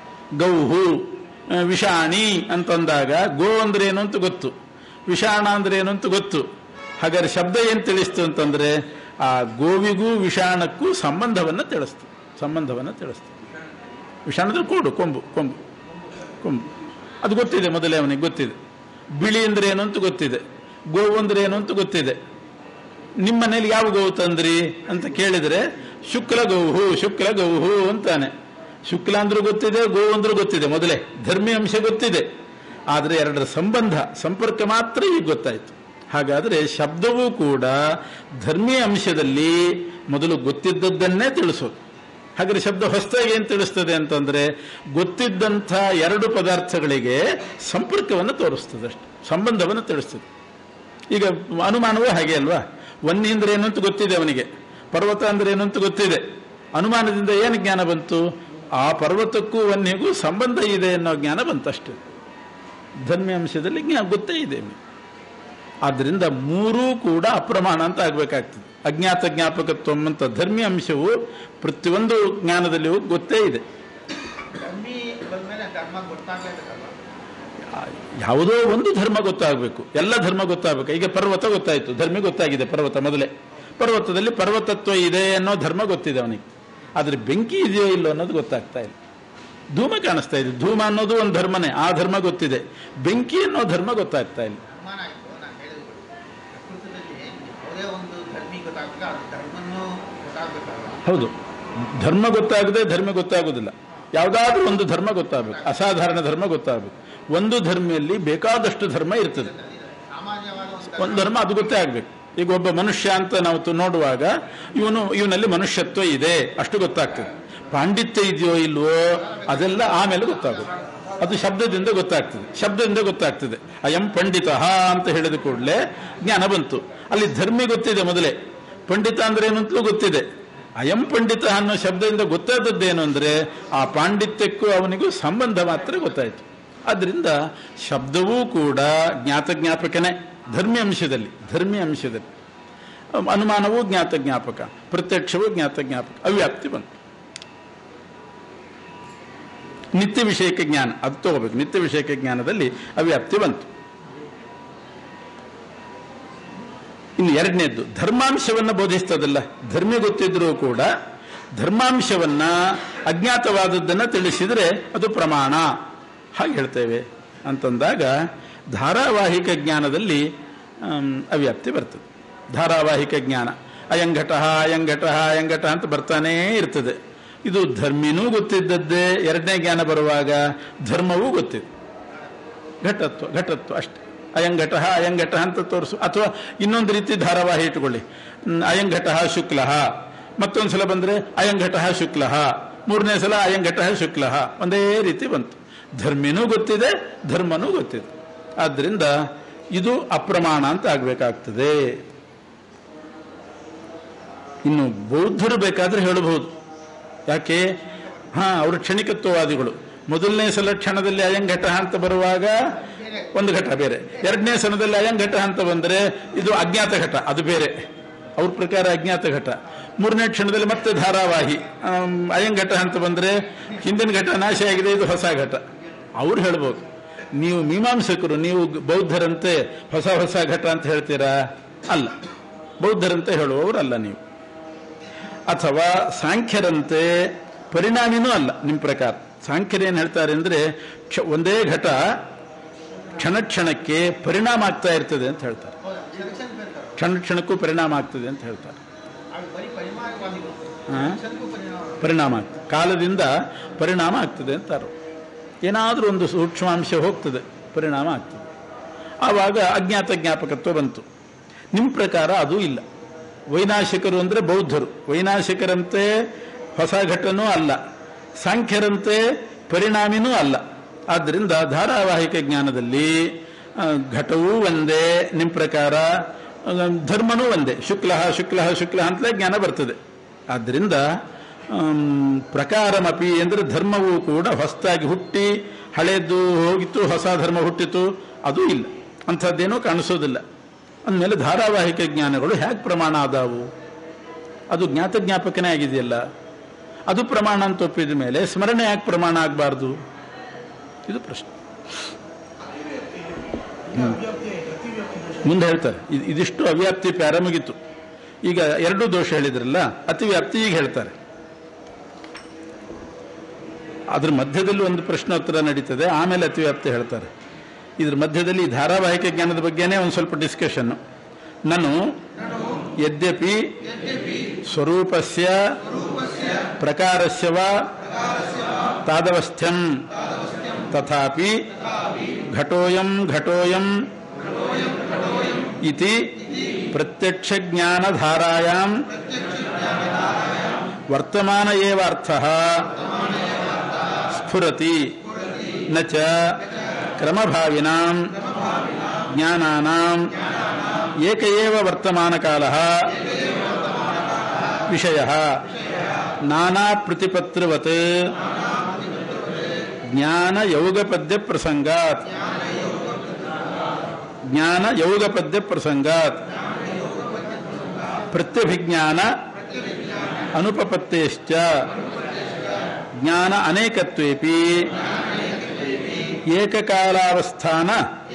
ಗೌಹು ಆ, ವಿಷಾಣಿ ಅಂತಂದಾಗ ಗೋ ಅಂದ್ರೆ ಏನು ಅಂತ ಗೊತ್ತು ವಿಷಾಣ ಅಂದ್ರೆ ಏನು ಅಂತ ಗೊತ್ತು ಹಾಗಾದ್ರೆ ಶಬ್ದ ಏನ್ ತಿಳಿಸ್ತು ಅಂತಂದ್ರೆ ಆ ಗೋವಿಗೂ ವಿಷಾಣಕ್ಕೂ ಸಂಬಂಧವನ್ನು ತಿಳಿಸ್ತು ಸಂಬಂಧವನ್ನು ತಿಳಿಸ್ತು ವಿಷಾಣ ಅಂದ್ರೆ ಕೂಡು ಕೊಂಬು ಕೊಂಬು ಕೊಂಬು ಅದು ಗೊತ್ತಿದೆ ಮೊದಲೇ ಅವನಿಗೆ ಗೊತ್ತಿದೆ ಬಿಳಿ ಅಂದ್ರೆ ಏನು ಅಂತ ಗೊತ್ತಿದೆ ಗೋವು ಅಂದ್ರೆ ಏನು ಅಂತ ಗೊತ್ತಿದೆ ನಿಮ್ಮ ಮನೇಲಿ ಯಾವ ಗೋವು ತಂದ್ರಿ ಅಂತ ಕೇಳಿದ್ರೆ ಶುಕ್ಲ ಗೋವು ಶುಕ್ಲ ಗೋವು ಅಂತಾನೆ ಶುಕ್ಲ ಅಂದ್ರೂ ಗೊತ್ತಿದೆ ಗೋವು ಅಂದ್ರೂ ಗೊತ್ತಿದೆ ಮೊದಲೇ ಧರ್ಮಿ ಅಂಶ ಗೊತ್ತಿದೆ ಆದರೆ ಎರಡರ ಸಂಬಂಧ ಸಂಪರ್ಕ ಮಾತ್ರ ಈಗ ಗೊತ್ತಾಯ್ತು ಹಾಗಾದ್ರೆ ಶಬ್ದವೂ ಕೂಡ ಧರ್ಮೀಯ ಅಂಶದಲ್ಲಿ ಮೊದಲು ಗೊತ್ತಿದ್ದದ್ದನ್ನೇ ತಿಳಿಸೋದು ಹಾಗಾದ್ರೆ ಶಬ್ದ ಹೊಸದಾಗಿ ಏನು ತಿಳಿಸ್ತದೆ ಅಂತಂದ್ರೆ ಗೊತ್ತಿದ್ದಂಥ ಎರಡು ಪದಾರ್ಥಗಳಿಗೆ ಸಂಪರ್ಕವನ್ನು ತೋರಿಸ್ತದೆ ಅಷ್ಟೆ ಸಂಬಂಧವನ್ನು ತಿಳಿಸ್ತದೆ ಈಗ ಅನುಮಾನವೂ ಹಾಗೆ ಅಲ್ವಾ ವನ್ನಿ ಅಂದ್ರೆ ಏನು ಅಂತ ಗೊತ್ತಿದೆ ಅವನಿಗೆ ಪರ್ವತ ಅಂದ್ರೆ ಏನು ಅಂತ ಗೊತ್ತಿದೆ ಅನುಮಾನದಿಂದ ಏನು ಜ್ಞಾನ ಬಂತು ಆ ಪರ್ವತಕ್ಕೂ ವನ್ನಿಗೂ ಸಂಬಂಧ ಇದೆ ಅನ್ನೋ ಜ್ಞಾನ ಬಂತಷ್ಟೇ ಧರ್ಮ್ಯಾಂಶದಲ್ಲಿ ಜ್ಞಾನ ಗೊತ್ತೇ ಇದೆ ಅವನಿಗೆ. ಆದ್ದರಿಂದ ಮೂರೂ ಕೂಡ ಅಪ್ರಮಾಣ ಅಂತ ಆಗಬೇಕಾಗ್ತದೆ ಅಜ್ಞಾತ ಜ್ಞಾಪಕತ್ವ ಅಂತ ಧರ್ಮೀಯ ಅಂಶವು ಪ್ರತಿಯೊಂದು ಜ್ಞಾನದಲ್ಲಿಯೂ ಗೊತ್ತೇ ಇದೆ ಕಮ್ಮಿ ಬಂದ್ಮೇಲೆ ಧರ್ಮ ಗೊತ್ತಾಗ್ಲೇಬೇಕಲ್ವ ಆ, ಯಾವುದೋ ಒಂದು ಧರ್ಮ ಗೊತ್ತಾಗಬೇಕು ಎಲ್ಲ ಧರ್ಮ ಗೊತ್ತಾಗಬೇಕು ಈಗ ಪರ್ವತ ಗೊತ್ತಾಯಿತು ಧರ್ಮ ಗೊತ್ತಾಗಿದೆ ಪರ್ವತ ಮೊದಲೇ ಪರ್ವತದಲ್ಲಿ ಪರ್ವತತ್ವ ಇದೆ ಅನ್ನೋ ಧರ್ಮ ಗೊತ್ತಿದೆ ಅವನಿಗೆ ಆದರೆ ಬೆಂಕಿ ಇದೆಯೋ ಇಲ್ಲೋ ಅನ್ನೋದು ಗೊತ್ತಾಗ್ತಾ ಇಲ್ಲ ಧೂಮ ಕಾಣಿಸ್ತಾ ಇದೆ ಧೂಮ ಅನ್ನೋದು ಒಂದು ಧರ್ಮನೇ ಆ ಧರ್ಮ ಗೊತ್ತಿದೆ ಬೆಂಕಿ ಅನ್ನೋ ಧರ್ಮ ಗೊತ್ತಾಗ್ತಾ ಇಲ್ಲ ಅನುಮಾನ ಆಯಿತು ನಾನು ಹೇಳಿದ್ರು ಪ್ರಕೃತದಲ್ಲಿ ಯಾವುದೇ ಒಂದು ಧರ್ಮಿ ಗೊತ್ತಾಗಲ್ಲ ಅದು ಧರ್ಮನ್ನು ಗೊತ್ತಾಗ್ಬೇಕಲ್ವ ಹೌದು ಧರ್ಮ ಗೊತ್ತಾಗದೆ ಧರ್ಮ ಗೊತ್ತಾಗೋದಿಲ್ಲ ಯಾವುದಾದ್ರೂ ಒಂದು ಧರ್ಮ ಗೊತ್ತಾಗಬೇಕು ಅಸಾಧಾರಣ ಧರ್ಮ ಗೊತ್ತಾಗಬೇಕು ಒಂದು ಧರ್ಮಿಯಲ್ಲಿ ಬೇಕಾದಷ್ಟು ಧರ್ಮ ಇರ್ತದೆ ಸಾಮಾನ್ಯವಾದ ಒಂದು ಒಂದು ಧರ್ಮ ಅದು ಗೊತ್ತೇ ಆಗ್ಬೇಕು ಈಗ ಒಬ್ಬ ಮನುಷ್ಯ ಅಂತ ನಾವು ತು- ನೋಡುವಾಗ ಇವನು ಇವನಲ್ಲಿ ಮನುಷ್ಯತ್ವ ಇದೆ ಅಷ್ಟು ಗೊತ್ತಾಗ್ತದೆ ಪಾಂಡಿತ್ಯ ಇದೆಯೋ ಇಲ್ವೋ ಅದೆಲ್ಲ ಆಮೇಲೆ ಗೊತ್ತಾಗುತ್ತೆ ಅದು ಶಬ್ದದಿಂದ ಗೊತ್ತಾಗ್ತದೆ ಶಬ್ದದಿಂದ ಗೊತ್ತಾಗ್ತದೆ ಅಯಂ ಪಂಡಿತ ಅಂತ ಹೇಳಿದ ಕೂಡಲೇ ಜ್ಞಾನ ಬಂತು ಅಲ್ಲಿ ಧರ್ಮಿ ಗೊತ್ತಿದೆ ಮೊದಲೇ ಪಂಡಿತ ಅಂದ್ರೆ ಏನು ಅಂತಲೂ ಗೊತ್ತಿದೆ ಅಯಂ ಪಂಡಿತ ಅನ್ನೋ ಶಬ್ದದಿಂದ ಗೊತ್ತಾದದ್ದೇನು ಅಂದ್ರೆ ಆ ಪಾಂಡಿತ್ಯಕ್ಕೂ ಅವನಿಗೂ ಸಂಬಂಧ ಮಾತ್ರ ಗೊತ್ತಾಯಿತು ಆದ್ರಿಂದ ಶಬ್ದವೂ ಕೂಡ ಜ್ಞಾತ ಜ್ಞಾಪಕನೇ ಧರ್ಮಿ ಅಂಶದಲ್ಲಿ ಧರ್ಮಿ ಅಂಶದಲ್ಲಿ ಅನುಮಾನವೂ ಜ್ಞಾತ ಜ್ಞಾಪಕ ಪ್ರತ್ಯಕ್ಷವೂ ಜ್ಞಾತ ಜ್ಞಾಪಕ ಅವ್ಯಾಪ್ತಿ ಬಂತು ನಿತ್ಯ ವಿಷಯಕ್ಕೆ ಜ್ಞಾನ ಅದು ತಗೋಬೇಕು ನಿತ್ಯ ವಿಷಯಕ್ಕೆ ಜ್ಞಾನದಲ್ಲಿ ಅವ್ಯಾಪ್ತಿ ಬಂತು ಇನ್ನು ಎರಡನೇದ್ದು ಧರ್ಮಾಂಶವನ್ನು ಬೋಧಿಸ್ತದಲ್ಲ ಧರ್ಮಿ ಗೊತ್ತಿದ್ರೂ ಕೂಡ ಧರ್ಮಾಂಶವನ್ನ ಅಜ್ಞಾತವಾದದ್ದನ್ನು ತಿಳಿಸಿದರೆ ಅದು ಪ್ರಮಾಣ ಹಾಗೆ ಹೇಳ್ತೇವೆ ಅಂತಂದಾಗ ಧಾರಾವಾಹಿಕ ಜ್ಞಾನದಲ್ಲಿ ಆಮ್, ಅವ್ಯಾಪ್ತಿ ಬರ್ತದೆ ಧಾರಾವಾಹಿಕ ಜ್ಞಾನ ಅಯಂಘಟ ಅಯಂಘಟ ಅಯಂಘಟ ಅಂತ ಬರ್ತಾನೇ ಇರ್ತದೆ ಇದು ಧರ್ಮಿನೂ ಗೊತ್ತಿದ್ದದ್ದೇ ಎರಡನೇ ಜ್ಞಾನ ಬರುವಾಗ ಧರ್ಮವೂ ಗೊತ್ತಿದೆ ಘಟತ್ವ ಘಟತ್ವ ಅಷ್ಟೇ ಅಯಂಘಟ ಅಯಂಘಟ ಅಂತ ತೋರಿಸು ಅಥವಾ ಇನ್ನೊಂದು ರೀತಿ ಧಾರಾವಾಹಿ ಇಟ್ಕೊಳ್ಳಿ ಹ್ಮ್, ಅಯಂಘಟ ಶುಕ್ಲ ಮತ್ತೊಂದು ಸಲ ಬಂದ್ರೆ ಅಯಂಘಟ ಶುಕ್ಲ ಮೂರನೇ ಸಲ ಅಯಂ ಘಟ ಶುಕ್ಲ ಒಂದೇ ರೀತಿ ಬಂತು ಧರ್ಮಿನೂ ಗೊತ್ತಿದೆ ಧರ್ಮನೂ ಗೊತ್ತಿದೆ ಆದ್ದರಿಂದ ಇದು ಅಪ್ರಮಾಣ ಅಂತ ಆಗಬೇಕಾಗ್ತದೆ ಇನ್ನು ಬೌದ್ಧರು ಬೇಕಾದ್ರೆ ಹೇಳಬಹುದು ಯಾಕೆ ಹಾ ಅವರು ಕ್ಷಣಿಕತ್ವವಾದಿಗಳು ಮೊದಲನೇ ಸಲ ಕ್ಷಣದಲ್ಲಿ ಅಯಂಘಟ ಅಂತ ಬರುವಾಗ ಒಂದು ಘಟ ಬೇರೆ ಎರಡನೇ ಸಲದಲ್ಲಿ ಅಯಂಘಟ ಅಂತ ಬಂದರೆ ಇದು ಅಜ್ಞಾತ ಘಟ ಅದು ಬೇರೆ ಅವ್ರ ಪ್ರಕಾರ ಅಜ್ಞಾತ ಘಟ ಮೂರನೇ ಕ್ಷಣದಲ್ಲಿ ಮತ್ತೆ ಧಾರಾವಾಹಿ ಆಮ್, ಅಯಂಘಟ ಅಂತ ಬಂದರೆ ಹಿಂದಿನ ಘಟ ನಾಶ ಆಗಿದೆ ಇದು ಹೊಸ ಘಟ ಅವ್ರು ಹೇಳ್ಬೋದು ನೀವು ಮೀಮಾಂಸಕರು ನೀವು ಬೌದ್ಧರಂತೆ ಹೊಸ ಹೊಸ ಘಟ ಅಂತ ಹೇಳ್ತೀರಾ ಅಲ್ಲ ಬೌದ್ಧರಂತೆ ಹೇಳುವವರಲ್ಲ ನೀವು ಅಥವಾ ಸಾಂಖ್ಯರಂತೆ ಪರಿಣಾಮಿನೂ ಅಲ್ಲ ನಿಮ್ಮ ಪ್ರಕಾರ ಸಾಂಖ್ಯರು ಏನು ಹೇಳ್ತಾರೆ ಅಂದರೆ ಕ್ಷ ಒಂದೇ ಘಟ ಕ್ಷಣ ಕ್ಷಣಕ್ಕೆ ಪರಿಣಾಮ ಆಗ್ತಾ ಇರ್ತದೆ ಅಂತ ಹೇಳ್ತಾರೆ ಹೌದಾ ಕ್ಷಣಕ್ಷಣಕ್ಕೆ ಹೇಳ್ತಾರೆ ಕ್ಷಣ ಕ್ಷಣಕ್ಕೂ ಪರಿಣಾಮ ಆಗ್ತದೆ ಅಂತ ಹೇಳ್ತಾರೆ ಅದು ಬರೀ ಪರಿಮಾಣವಾದಿಗಳು ಹಾ? ಕ್ಷಣಕ್ಕೂ ಪರಿಣಾಮ ಪರಿಣಾಮ ಆಗ್ತದೆ ಕಾಲದಿಂದ ಪರಿಣಾಮ ಆಗ್ತದೆ ಅಂತಾರೆ ಏನಾದರೂ ಒಂದು ಸೂಕ್ಷ್ಮಾಂಶ ಹೋಗ್ತದೆ ಪರಿಣಾಮ ಆಗ್ತದೆ ಆವಾಗ ಅಜ್ಞಾತ ಜ್ಞಾಪಕತ್ವ ಬಂತು ನಿಮ್ಮ ಪ್ರಕಾರ ಅದು ಇಲ್ಲ ವೈನಾಶಿಕರು ಅಂದರೆ ಬೌದ್ಧರು ವೈನಾಶಿಕರಂತೆ ಹೊಸ ಘಟನೂ ಅಲ್ಲ ಸಾಂಖ್ಯರಂತೆ ಪರಿಣಾಮಿನೂ ಅಲ್ಲ ಆದ್ದರಿಂದ ಧಾರಾವಾಹಿಕ ಜ್ಞಾನದಲ್ಲಿ ಆ, ಘಟವೂ ಒಂದೇ ನಿಮ್ಮ ಪ್ರಕಾರ ಆ, ಧರ್ಮನೂ ಒಂದೇ ಶುಕ್ಲ ಶುಕ್ಲ ಶುಕ್ಲ ಅಂತಲೇ ಜ್ಞಾನ ಬರ್ತದೆ ಆದ್ದರಿಂದ ಆಮ್, ಪ್ರಕಾರಮಪಿ ಅಂದರೆ ಧರ್ಮವೂ ಕೂಡ ಹೊಸದಾಗಿ ಹುಟ್ಟಿ ಹಳೆಯದು ಹೋಗಿತ್ತು ಹೊಸ ಧರ್ಮ ಹುಟ್ಟಿತು ಅದು ಇಲ್ಲ ಅಂಥದ್ದೇನೂ ಕಾಣಿಸೋದಿಲ್ಲ ಅಂದಮೇಲೆ ಧಾರಾವಾಹಿಕ ಜ್ಞಾನಗಳು ಹೇಗೆ ಪ್ರಮಾಣ ಆದಾವು ಅದು ಜ್ಞಾತ ಜ್ಞಾಪಕನೇ ಆಗಿದೆಯಲ್ಲ ಅದು ಪ್ರಮಾಣ ಅಂತ ಒಪ್ಪಿದ ಮೇಲೆ ಸ್ಮರಣೆ ಯಾಕೆ ಪ್ರಮಾಣ ಆಗಬಾರ್ದು ಇದು ಪ್ರಶ್ನೆ ಮುಂದೆ ಹೇಳ್ತಾರೆ ಇದ್- ಇದಿಷ್ಟು ಅವ್ಯಾಪ್ತಿ ಪ್ಯಾರ ಮುಗಿತು ಈಗ ಎರಡು ದೋಷ ಹೇಳಿದ್ರಲ್ಲ ಅತಿವ್ಯಾಪ್ತಿ ಈಗ ಹೇಳ್ತಾರೆ ಅದ್ರ ಮಧ್ಯದಲ್ಲಿ ಒಂದು ಪ್ರಶ್ನೋತ್ತರ ನಡೀತದೆ ಆಮೇಲೆ ಅತಿವ್ಯಾಪ್ತಿ ಹೇಳ್ತಾರೆ ಇದ್ರ ಮಧ್ಯದಲ್ಲಿ ಈ ಧಾರಾವಾಹಿಕ ಜ್ಞಾನದ ಬಗ್ಗೆನೇ ಒಂದು ಸ್ವಲ್ಪ ಡಿಸ್ಕಷನ್ ನಾನು ಯದ್ಯಪಿ ಸ್ವರೂಪಸ್ಯ ಪ್ರಕಾರಸ್ಯ ವಾ ತಾದವಸ್ಥ್ಯಂ ತಥಾಪಿ ಘಟೋಯಂ ಘಟೋಯಂ ಇತಿ ಪ್ರತ್ಯಕ್ಷ ಜ್ಞಾನ ಧಾರಾಯಾಂ ವರ್ತಮಾನ ಏವ ಅರ್ಥಃ ಸ್ಫುರತಿ ನ ಚ ಕ್ರಮಭಾವಿನಾಂ ಜ್ಞಾನಾನಾಂ ಏಕ ಏವ ವರ್ತಮಾನ ಕಾಲಃ ವಿಷಯಃ ನಾನಾ ಪ್ರತಿಪತ್ರವತ್ ಜ್ಞಾನ ಯೌಗಪದ್ಯ ಪ್ರಸಂಗಾತ್ ಜ್ಞಾನ ಯೌಗಪದ್ಯ ಪ್ರಸಂಗಾತ್ ಪ್ರತ್ಯಭಿಜ್ಞಾನ ಅನುಪಪತ್ತೇಶ್ಚ ಜ್ಞಾನ ಅನೇಕತ್ವೇಪಿ ಏಕಕಾಲಾವಸ್ಥಾನ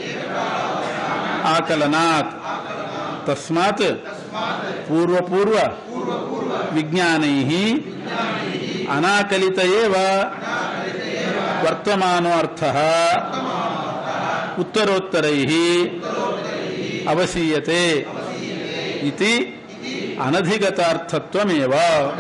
ಆಕಲನಾತ್ ತಸ್ಮಾತ್ ಪೂರ್ವಪೂರ್ವ ವಿಜ್ಞಾನೈ ಅನಾಕಲಿತ ಏವ ವರ್ತಮಾನೋ ಅರ್ಥ ಉತ್ತರೋತ್ತರೈ ಅವಸೀಯತೆ ಇತಿ ಅನಧಿಗತಾರ್ಥತ್ವಮೇವ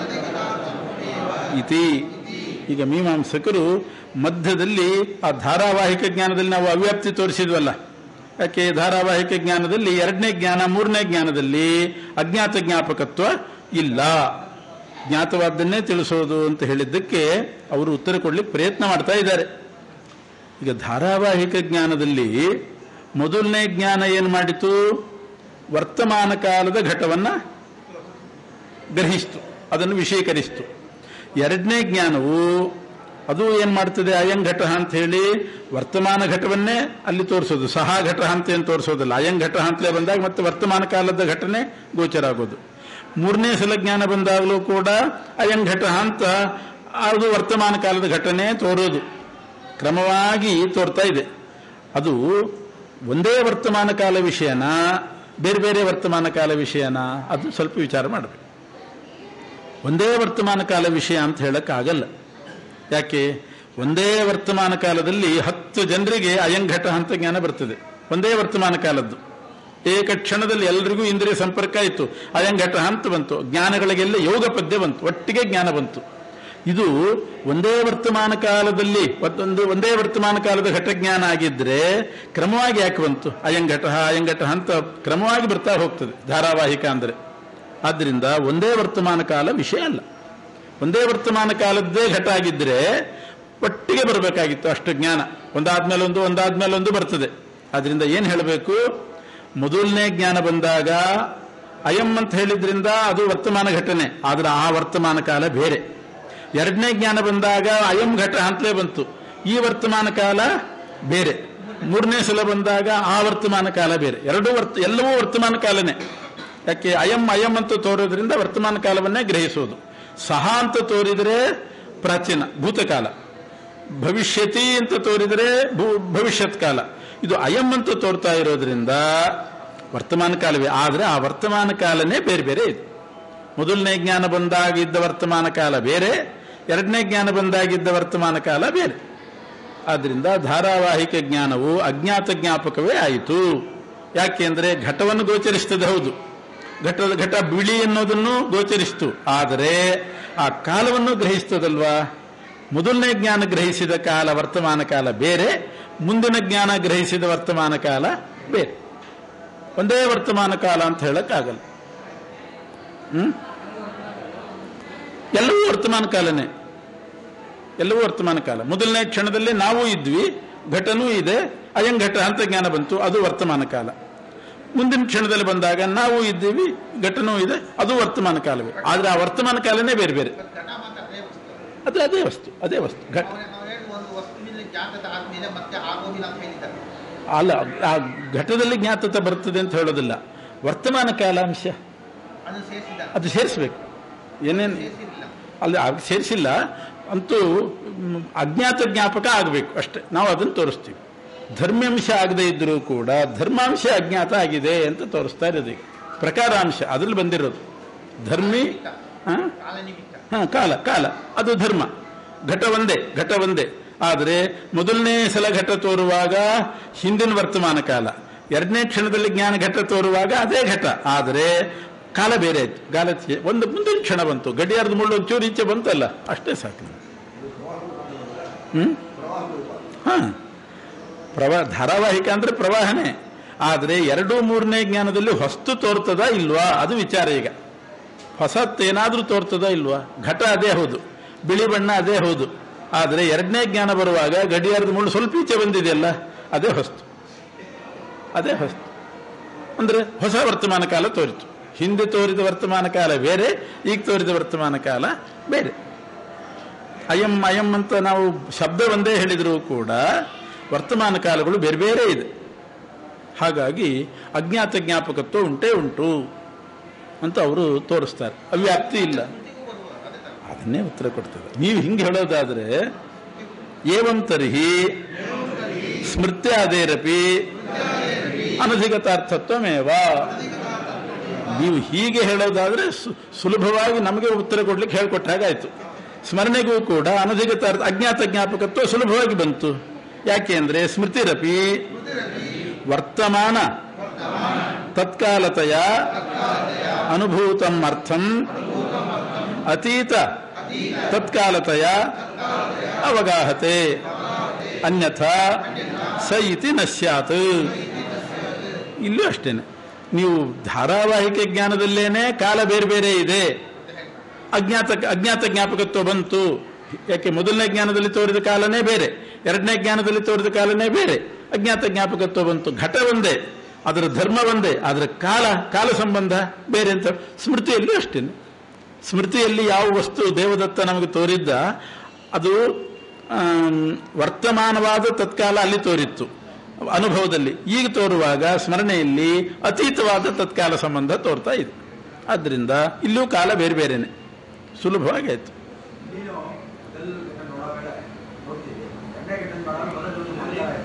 ಇತಿ ಈಗ ಮೀಮಾಂಸಕರು ಮಧ್ಯದಲ್ಲಿ ಆ ಧಾರಾವಾಹಿಕ ಜ್ಞಾನದಲ್ಲಿ ನಾವು ಅವ್ಯಾಪ್ತಿ ತೋರಿಸಿದ್ವಲ್ಲ ಯಾಕೆ ಧಾರಾವಾಹಿಕ ಜ್ಞಾನದಲ್ಲಿ ಎರಡನೇ ಜ್ಞಾನ ಮೂರನೇ ಜ್ಞಾನದಲ್ಲಿ ಅಜ್ಞಾತ ಜ್ಞಾಪಕತ್ವ ಇಲ್ಲ ಜ್ಞಾತವಾದ್ದನ್ನೇ ತಿಳಿಸೋದು ಅಂತ ಹೇಳಿದ್ದಕ್ಕೆ ಅವರು ಉತ್ತರ ಕೊಡ್ಲಿಕ್ಕೆ ಪ್ರಯತ್ನ ಮಾಡ್ತಾ ಇದ್ದಾರೆ ಈಗ ಧಾರಾವಾಹಿಕ ಜ್ಞಾನದಲ್ಲಿ ಮೊದಲನೇ ಜ್ಞಾನ ಏನು ಮಾಡಿತು ವರ್ತಮಾನ ಕಾಲದ ಘಟವನ್ನ ಗ್ರಹಿಸ್ತು ಅದನ್ನು ವಿಷಯೀಕರಿಸ್ತು ಎರಡನೇ ಜ್ಞಾನವು ಅದು ಏನ್ ಮಾಡ್ತದೆ ಅಯಂ ಘಟ ಅಂತ ಹೇಳಿ ವರ್ತಮಾನ ಘಟವನ್ನೇ ಅಲ್ಲಿ ತೋರಿಸೋದು ಸಹ ಘಟ ಅಂತ ಏನು ತೋರಿಸೋದಿಲ್ಲ ಅಯಂ ಘಟ ಅಂತಲೇ ಬಂದಾಗ ಮತ್ತೆ ವರ್ತಮಾನ ಕಾಲದ ಘಟನೆ ಗೋಚರ ಆಗೋದು ಮೂರನೇ ಸಲ ಜ್ಞಾನ ಬಂದಾಗಲೂ ಕೂಡ ಅಯಂ ಘಟ ಅಂತ ಅದು ವರ್ತಮಾನ ಕಾಲದ ಘಟನೆ ತೋರೋದು ಕ್ರಮವಾಗಿ ತೋರ್ತಾ ಇದೆ ಅದು ಒಂದೇ ವರ್ತಮಾನ ಕಾಲ ವಿಷಯನ ಬೇರೆ ಬೇರೆ ವರ್ತಮಾನ ಕಾಲ ವಿಷಯನ ಅದು ಸ್ವಲ್ಪ ವಿಚಾರ ಮಾಡಬೇಕು ಒಂದೇ ವರ್ತಮಾನ ಕಾಲ ವಿಷಯ ಅಂತ ಹೇಳಕ್ಕಾಗಲ್ಲ ಯಾಕೆ ಒಂದೇ ವರ್ತಮಾನ ಕಾಲದಲ್ಲಿ ಹತ್ತು ಜನರಿಗೆ ಅಯಂಘಟ ಅಂತ ಜ್ಞಾನ ಬರ್ತದೆ ಒಂದೇ ವರ್ತಮಾನ ಕಾಲದ್ದು ಏಕ ಕ್ಷಣದಲ್ಲಿ ಎಲ್ರಿಗೂ ಇಂದ್ರಿಯ ಸಂಪರ್ಕ ಇತ್ತು ಅಯಂಘಟ ಅಂತ ಬಂತು ಜ್ಞಾನಗಳಿಗೆಲ್ಲ ಯೋಗ ಪದ್ಯ ಬಂತು ಒಟ್ಟಿಗೆ ಜ್ಞಾನ ಬಂತು ಇದು ಒಂದೇ ವರ್ತಮಾನ ಕಾಲದಲ್ಲಿ ಒಂದು ಒಂದೇ ವರ್ತಮಾನ ಕಾಲದ ಘಟಜ್ಞಾನ ಆಗಿದ್ರೆ ಕ್ರಮವಾಗಿ ಯಾಕೆ ಬಂತು ಅಯಂಘಟ ಅಯಂಘಟ ಅಂತ ಕ್ರಮವಾಗಿ ಬರ್ತಾ ಹೋಗ್ತದೆ ಧಾರಾವಾಹಿಕ ಅಂದ್ರೆ ಆದ್ದರಿಂದ ಒಂದೇ ವರ್ತಮಾನ ಕಾಲ ವಿಷಯ ಅಲ್ಲ ಒಂದೇ ವರ್ತಮಾನ ಕಾಲದ್ದೇ ಘಟ ಆಗಿದ್ರೆ ಒಟ್ಟಿಗೆ ಬರಬೇಕಾಗಿತ್ತು ಅಷ್ಟು ಜ್ಞಾನ ಒಂದಾದ್ಮೇಲೆ ಒಂದು ಒಂದಾದ್ಮೇಲೆ ಒಂದು ಬರ್ತದೆ ಅದರಿಂದ ಏನ್ ಹೇಳಬೇಕು ಮೊದಲನೇ ಜ್ಞಾನ ಬಂದಾಗ ಅಯಂ ಅಂತ ಹೇಳಿದ್ರಿಂದ ಅದು ವರ್ತಮಾನ ಘಟನೆ ಆದ್ರೆ ಆ ವರ್ತಮಾನ ಕಾಲ ಬೇರೆ ಎರಡನೇ ಜ್ಞಾನ ಬಂದಾಗ ಅಯಂ ಘಟ ಅಂತಲೇ ಬಂತು ಈ ವರ್ತಮಾನ ಕಾಲ ಬೇರೆ ಮೂರನೇ ಸಲ ಬಂದಾಗ ಆ ವರ್ತಮಾನ ಕಾಲ ಬೇರೆ ಎರಡೂ ವರ್ತ ಎಲ್ಲವೂ ವರ್ತಮಾನ ಕಾಲನೇ ಯಾಕೆ ಅಯಂ ಅಯಂ ಅಂತ ತೋರೋದ್ರಿಂದ ವರ್ತಮಾನ ಕಾಲವನ್ನೇ ಗ್ರಹಿಸೋದು ಸಹ ಅಂತ ತೋರಿದರೆ ಪ್ರಾಚೀನ ಭೂತಕಾಲ ಭವಿಷ್ಯತಿ ಅಂತ ತೋರಿದರೆ ಭೂ- ಭವಿಷ್ಯತ್ ಕಾಲ ಇದು ಅಯಂ ಅಂತ ತೋರ್ತಾ ಇರೋದ್ರಿಂದ ವರ್ತಮಾನ ಕಾಲವೇ ಆದರೆ ಆ ವರ್ತಮಾನ ಕಾಲನೇ ಬೇರೆ ಬೇರೆ ಇದೆ ಮೊದಲನೇ ಜ್ಞಾನ ಬಂದಾಗಿದ್ದ ವರ್ತಮಾನ ಕಾಲ ಬೇರೆ ಎರಡನೇ ಜ್ಞಾನ ಬಂದಾಗಿದ್ದ ವರ್ತಮಾನ ಕಾಲ ಬೇರೆ ಆದ್ರಿಂದ ಧಾರಾವಾಹಿಕ ಜ್ಞಾನವು ಅಜ್ಞಾತ ಜ್ಞಾಪಕವೇ ಆಯಿತು ಯಾಕೆಂದ್ರೆ ಘಟವನ್ನು ಗೋಚರಿಸ್ತದೆ ಹೌದು ಘಟದ ಘಟ ಬಿಳಿ ಅನ್ನೋದನ್ನು ಗೋಚರಿಸ್ತು ಆದರೆ ಆ ಕಾಲವನ್ನು ಗ್ರಹಿಸ್ತದಲ್ವಾ ಮೊದಲನೇ ಜ್ಞಾನ ಗ್ರಹಿಸಿದ ಕಾಲ ವರ್ತಮಾನ ಕಾಲ ಬೇರೆ ಮುಂದಿನ ಜ್ಞಾನ ಗ್ರಹಿಸಿದ ವರ್ತಮಾನ ಕಾಲ ಬೇರೆ ಒಂದೇ ವರ್ತಮಾನ ಕಾಲ ಅಂತ ಹೇಳಕ್ಕಾಗಲ್ಲ ಹ್ಮ್ ಎಲ್ಲವೂ ವರ್ತಮಾನ ಕಾಲನೇ ಎಲ್ಲವೂ ವರ್ತಮಾನ ಕಾಲ ಮೊದಲನೇ ಕ್ಷಣದಲ್ಲಿ ನಾವು ಇದ್ವಿ ಘಟನೂ ಇದೆ ಅಯಂ ಘಟ ಅಂತ ಜ್ಞಾನ ಬಂತು ಅದು ವರ್ತಮಾನ ಕಾಲ ಮುಂದಿನ ಕ್ಷಣದಲ್ಲಿ ಬಂದಾಗ ನಾವು ಇದ್ದೀವಿ ಘಟನೂ ಇದೆ ಅದು ವರ್ತಮಾನ ಕಾಲವೇ ಆದ್ರೆ ಆ ವರ್ತಮಾನ ಕಾಲನೇ ಬೇರೆ ಬೇರೆ ಘಟ ಮಾತ್ರ ಅದೇ ವಸ್ತು ಅದೇ ಅದೇ ವಸ್ತು ಅದೇ ವಸ್ತು ಘಟ ಅವ್ರು- ಅವ್ರು ಹೇಳಿದ ಒಂದು ವಸ್ತುವಿನ ಜಾತಕ ಆದ್ಮೇಲೆ ಮತ್ತೆ ಆಗೋದಿಲ್ಲ ಅಂತ ಹೇಳಿದ್ದಾರೆ ಅಲ್ಲ ಆ ಘಟದಲ್ಲಿ ಜ್ಞಾತತ ಬರ್ತದೆ ಅಂತ ಹೇಳೋದಿಲ್ಲ ವರ್ತಮಾನ ಕಾಲಾಂಶ ಅದು ಸೇರಿಸಿದ್ದಾರೆ ಅದು ಸೇರಿಸ್ಬೇಕು ಏನೇನು ಸೇರಿಸಿರಲಿಲ್ಲ ಅಲ್ಲಿ ಆಗ ಸೇರಿಸಿಲ್ಲ ಅಂತೂ ಮ್, ಅಜ್ಞಾತ ಜ್ಞಾಪಕ ಆಗಬೇಕು ಅಷ್ಟೇ ನಾವು ಅದನ್ನು ತೋರಿಸ್ತೀವಿ ಧರ್ಮಾಂಶ ಆಗದೆ ಇದ್ರೂ ಕೂಡ ಧರ್ಮಾಂಶ ಅಜ್ಞಾತ ಆಗಿದೆ ಅಂತ ತೋರಿಸ್ತಾ ಇರೋದು ಈಗ ಪ್ರಕಾರಾಂಶ ಅದ್ರಲ್ಲಿ ಬಂದಿರೋದು ಧರ್ಮಿ ಹಾ ಕಾಲ ನಿಮಿತ್ತ ಹಾ ಕಾಲ ಕಾಲ ಅದು ಧರ್ಮ ಘಟ ಒಂದೇ ಘಟ ಒಂದೇ ಆದರೆ ಮೊದಲನೇ ಸಲ ಘಟ ತೋರುವಾಗ ಹಿಂದಿನ ವರ್ತಮಾನ ಕಾಲ ಎರಡನೇ ಕ್ಷಣದಲ್ಲಿ ಜ್ಞಾನ ಘಟ ತೋರುವಾಗ ಅದೇ ಘಟ ಆದರೆ ಕಾಲ ಬೇರೆ ಆಯ್ತು ಕಾಲ ಚೆ- ಒಂದು ಮುಂದಿನ ಕ್ಷಣ ಬಂತು ಗಡಿಯಾರದ ಮುಳ್ಳು ಒಂಚೂರು ಈಚೆ ಬಂತಲ್ಲ ಅಷ್ಟೇ ಸಾಕು ಹ್ಮ್ ಹಾ ಪ್ರವಾಹ ಧಾರಾವಾಹಿಕ ಅಂದ್ರೆ ಪ್ರವಾಹನೇ ಆದರೆ ಎರಡು ಮೂರನೇ ಜ್ಞಾನದಲ್ಲಿ ಹೊಸ್ತು ತೋರ್ತದ ಇಲ್ವಾ ಅದು ವಿಚಾರ ಈಗ ಹೊಸತ್ತೇನಾದ್ರೂ ತೋರ್ತದ ಇಲ್ವಾ ಘಟ ಅದೇ ಹೌದು ಬಿಳಿ ಬಣ್ಣ ಅದೇ ಹೌದು ಆದರೆ ಎರಡನೇ ಜ್ಞಾನ ಬರುವಾಗ ಗಡಿಯಾರದ ಮುಳ್ಳು ಸ್ವಲ್ಪ ಈಚೆ ಬಂದಿದೆಯಲ್ಲ ಅದೇ ಹೊಸ್ತು ಅದೇ ಹೊಸ್ತು ಅಂದ್ರೆ ಹೊಸ ವರ್ತಮಾನ ಕಾಲ ತೋರಿತು ಹಿಂದೆ ತೋರಿದ ವರ್ತಮಾನ ಕಾಲ ಬೇರೆ ಈಗ ತೋರಿದ ವರ್ತಮಾನ ಕಾಲ ಬೇರೆ ಅಯಂ ಅಯಂ ಅಂತ ನಾವು ಶಬ್ದ ಒಂದೇ ಹೇಳಿದರೂ ಕೂಡ ವರ್ತಮಾನ ಕಾಲಗಳು ಬೇರೆ ಬೇರೆ ಇದೆ ಹಾಗಾಗಿ ಅಜ್ಞಾತ ಜ್ಞಾಪಕತ್ವ ಉಂಟೇ ಉಂಟು ಅಂತ ಅವರು ತೋರಿಸ್ತಾರೆ ಅವ್ಯಾಪ್ತಿ ಇಲ್ಲ ಅದನ್ನೇ ಉತ್ತರ ಕೊಡ್ತದೆ ನೀವು ಹಿಂಗೆ ಹೇಳೋದಾದ್ರೆ ಏವಂ ತರ್ಹಿ ಸ್ಮೃತ್ಯಾದೇರಪಿ ಅನಧಿಗತಾರ್ಥತ್ವಮೇವ ನೀವು ಹೀಗೆ ಹೇಳೋದಾದ್ರೆ ಸು- ಸುಲಭವಾಗಿ ನಮಗೆ ಉತ್ತರ ಕೊಡ್ಲಿಕ್ಕೆ ಹೇಳ್ಕೊಟ್ಟ ಹಾಗಾಯ್ತು ಸ್ಮರಣೆಗೂ ಕೂಡ ಅನಧಿಗತ ಅರ್ಥ ಅಜ್ಞಾತ ಜ್ಞಾಪಕತ್ವ ಸುಲಭವಾಗಿ ಬಂತು ಯಾಕೆ ಅಂದ್ರೆ ಸ್ಮೃತಿರಪಿ ವರ್ತಮಾನ ತತ್ಕಾಲತೆಯ ಅನುಭೂತಂ ಅರ್ಥಂ ಅತೀತ ತತ್ಕಾಲತೆಯ ಅವಗಾಹತೆ ಅನ್ಯಥಾ ಸ ಇತಿ ನ ಸ್ಯಾತ್ ಇಲ್ಲೂ ಅಷ್ಟೇನೆ ನೀವು ಧಾರಾವಾಹಿಕ ಜ್ಞಾನದಲ್ಲೇನೆ ಕಾಲ ಬೇರೆ ಬೇರೆ ಇದೆ ಅಜ್ಞಾತ ಅಜ್ಞಾತ ಜ್ಞಾಪಕತ್ವ ಬಂತು ಯಾಕೆ ಮೊದಲನೇ ಜ್ಞಾನದಲ್ಲಿ ತೋರಿದ ಕಾಲನೇ ಬೇರೆ ಎರಡನೇ ಜ್ಞಾನದಲ್ಲಿ ತೋರಿದ ಕಾಲನೇ ಬೇರೆ ಅಜ್ಞಾತ ಜ್ಞಾಪಕತ್ವ ಬಂತು ಘಟ ಒಂದೇ ಅದರ ಧರ್ಮ ಒಂದೇ ಅದರ ಕಾಲ ಕಾಲ ಸಂಬಂಧ ಬೇರೆ ಅಂತ ಸ್ಮೃತಿಯಲ್ಲೂ ಅಷ್ಟೇನೆ ಸ್ಮೃತಿಯಲ್ಲಿ ಯಾವ ವಸ್ತು ದೇವದತ್ತ ನಮಗೆ ತೋರಿದ್ದ ಅದು ಆಮ್, ವರ್ತಮಾನವಾದ ತತ್ಕಾಲ ಅಲ್ಲಿ ತೋರಿತ್ತು ಅನುಭವದಲ್ಲಿ ಈಗ ತೋರುವಾಗ ಸ್ಮರಣೆಯಲ್ಲಿ ಅತೀತವಾದ ತತ್ಕಾಲ ಸಂಬಂಧ ತೋರ್ತಾ ಇದೆ ಆದ್ದರಿಂದ ಇಲ್ಲೂ ಕಾಲ ಬೇರೆ ಬೇರೆನೆ ಸುಲಭವಾಗಿ ಆಯ್ತು ನೀನು ಅದೆಲ್ಲ ನೋಡಬೇಡ ನೋಡ್ತೀವಿ ಎರಡನೇ ಘಟನೆ ಮಾಡೋದು ಮೊದಲು ಒಂದು